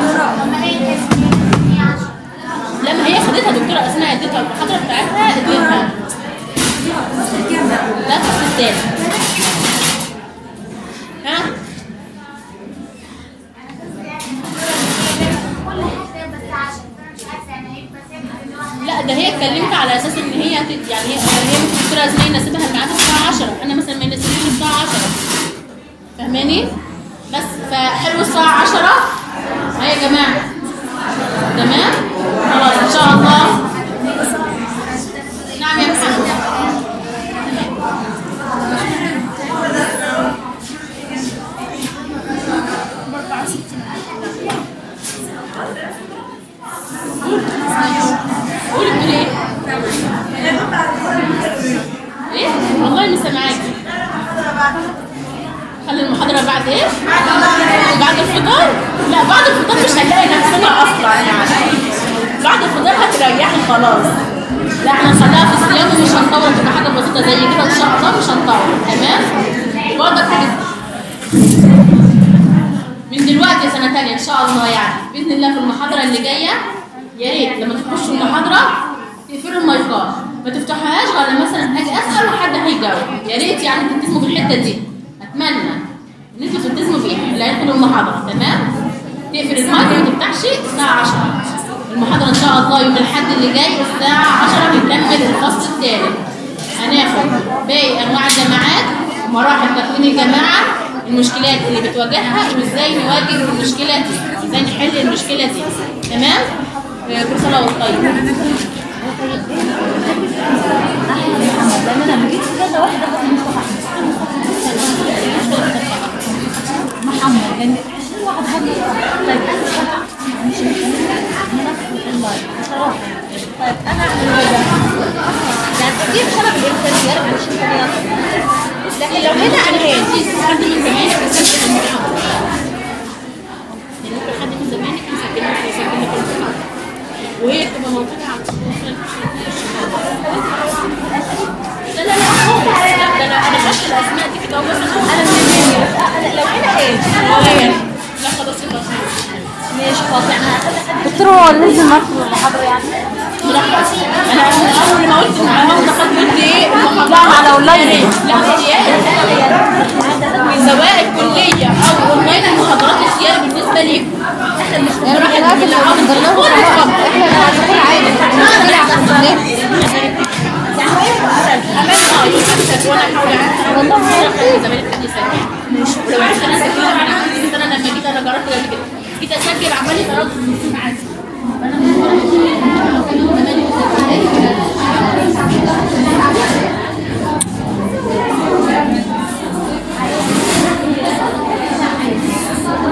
لما هي خدتها دكتوره اسماء اديتها المحاضره بتاعتها اديتها لا الفصل الثاني ها لا ده هي اتكلمت على اساس ان هي هت- يعني هي هي الدكتوره اسماء يناسبها الميعاد الساعه 10 انا مثلا ما يناسبنيش الساعه 10 فاهماني بس فحلو الساعه 10 ها يا جماعه تمام خلاص ان شاء الله نعم يا محمد قولي بتقولي ايه؟ ايه؟ والله مش سامعاكي خلي المحاضرة بعد ايه؟ بعد الفطار؟ لا بعد الفطار مش هنلاقي نفسنا اصلا يعني بعد الفطار هتريحي خلاص لا احنا هنخليها في الصيام ومش هنطول تبقى حاجة بسيطة زي كده ان شاء الله مش هنطول تمام؟ برضه حاجة من دلوقتي سنة تانية إن شاء الله يعني بإذن الله في المحاضرة اللي جاية يا ريت لما تخشوا المحاضرة تقفلوا المايكات ما تفتحوهاش غير مثلا أجي أسأل وحد هيجاوب يا ريت يعني تلتزموا بالحتة دي أتمنى إن أنتوا تلتزموا بيها اللي هيدخلوا المحاضرة تمام تقفل المايك وما تفتحش الساعة 10 المحاضرة إن شاء الله يوم الأحد اللي جاي الساعة 10 بنكمل الفصل الثالث هناخد باقي أنواع الجماعات مراحل تكوين الجماعة المشكلات اللي بتواجهها وازاي نواجه المشكلة دي ازاي نحل المشكلة دي تمام؟ آه، كل سنة وانت طيب محمد لان عشان واحد هذه طيب انا مش منفذ المال بصراحه طيب انا اعمل كذا يعني اكيد طلب الامكانيات مش امكانيات لكن لو هنا على هيك حد من زمايلك يسجل المحاضرة يعني ممكن حد من زمايلك يسجل لك يسجل لك المحاضرة وهي تبقى موجودة على السوشيال لا لا لا لا ده انا انا خدت الاسماء دي كده بس انا من المنيو بس انا لو هنا هيك غير لا خلاص يبقى ماشي خلاص يعني دكتور هو لازم ادخل المحاضره يعني براحتك انا اول ما قلت ان انا دخلت قلت ايه المحاضرة لا على اونلاين لا اختياري سواء الكليه او اونلاين المحاضرات الزياده بالنسبه ليكم احنا مش يعني مجرد احنا اللي لازم عاوز نقدر يدخل ناخد يدخل. احنا هندخل عادي مش مشكلة عشان النت امان اه يمكن وانا احاول اعرف والله ما زمايلي حد يسجل ولو عرفت انا اسجل انا عندي سنه لما جيت انا جربت قبل كده جيت اسجل عمال لي تردد في الصوت عادي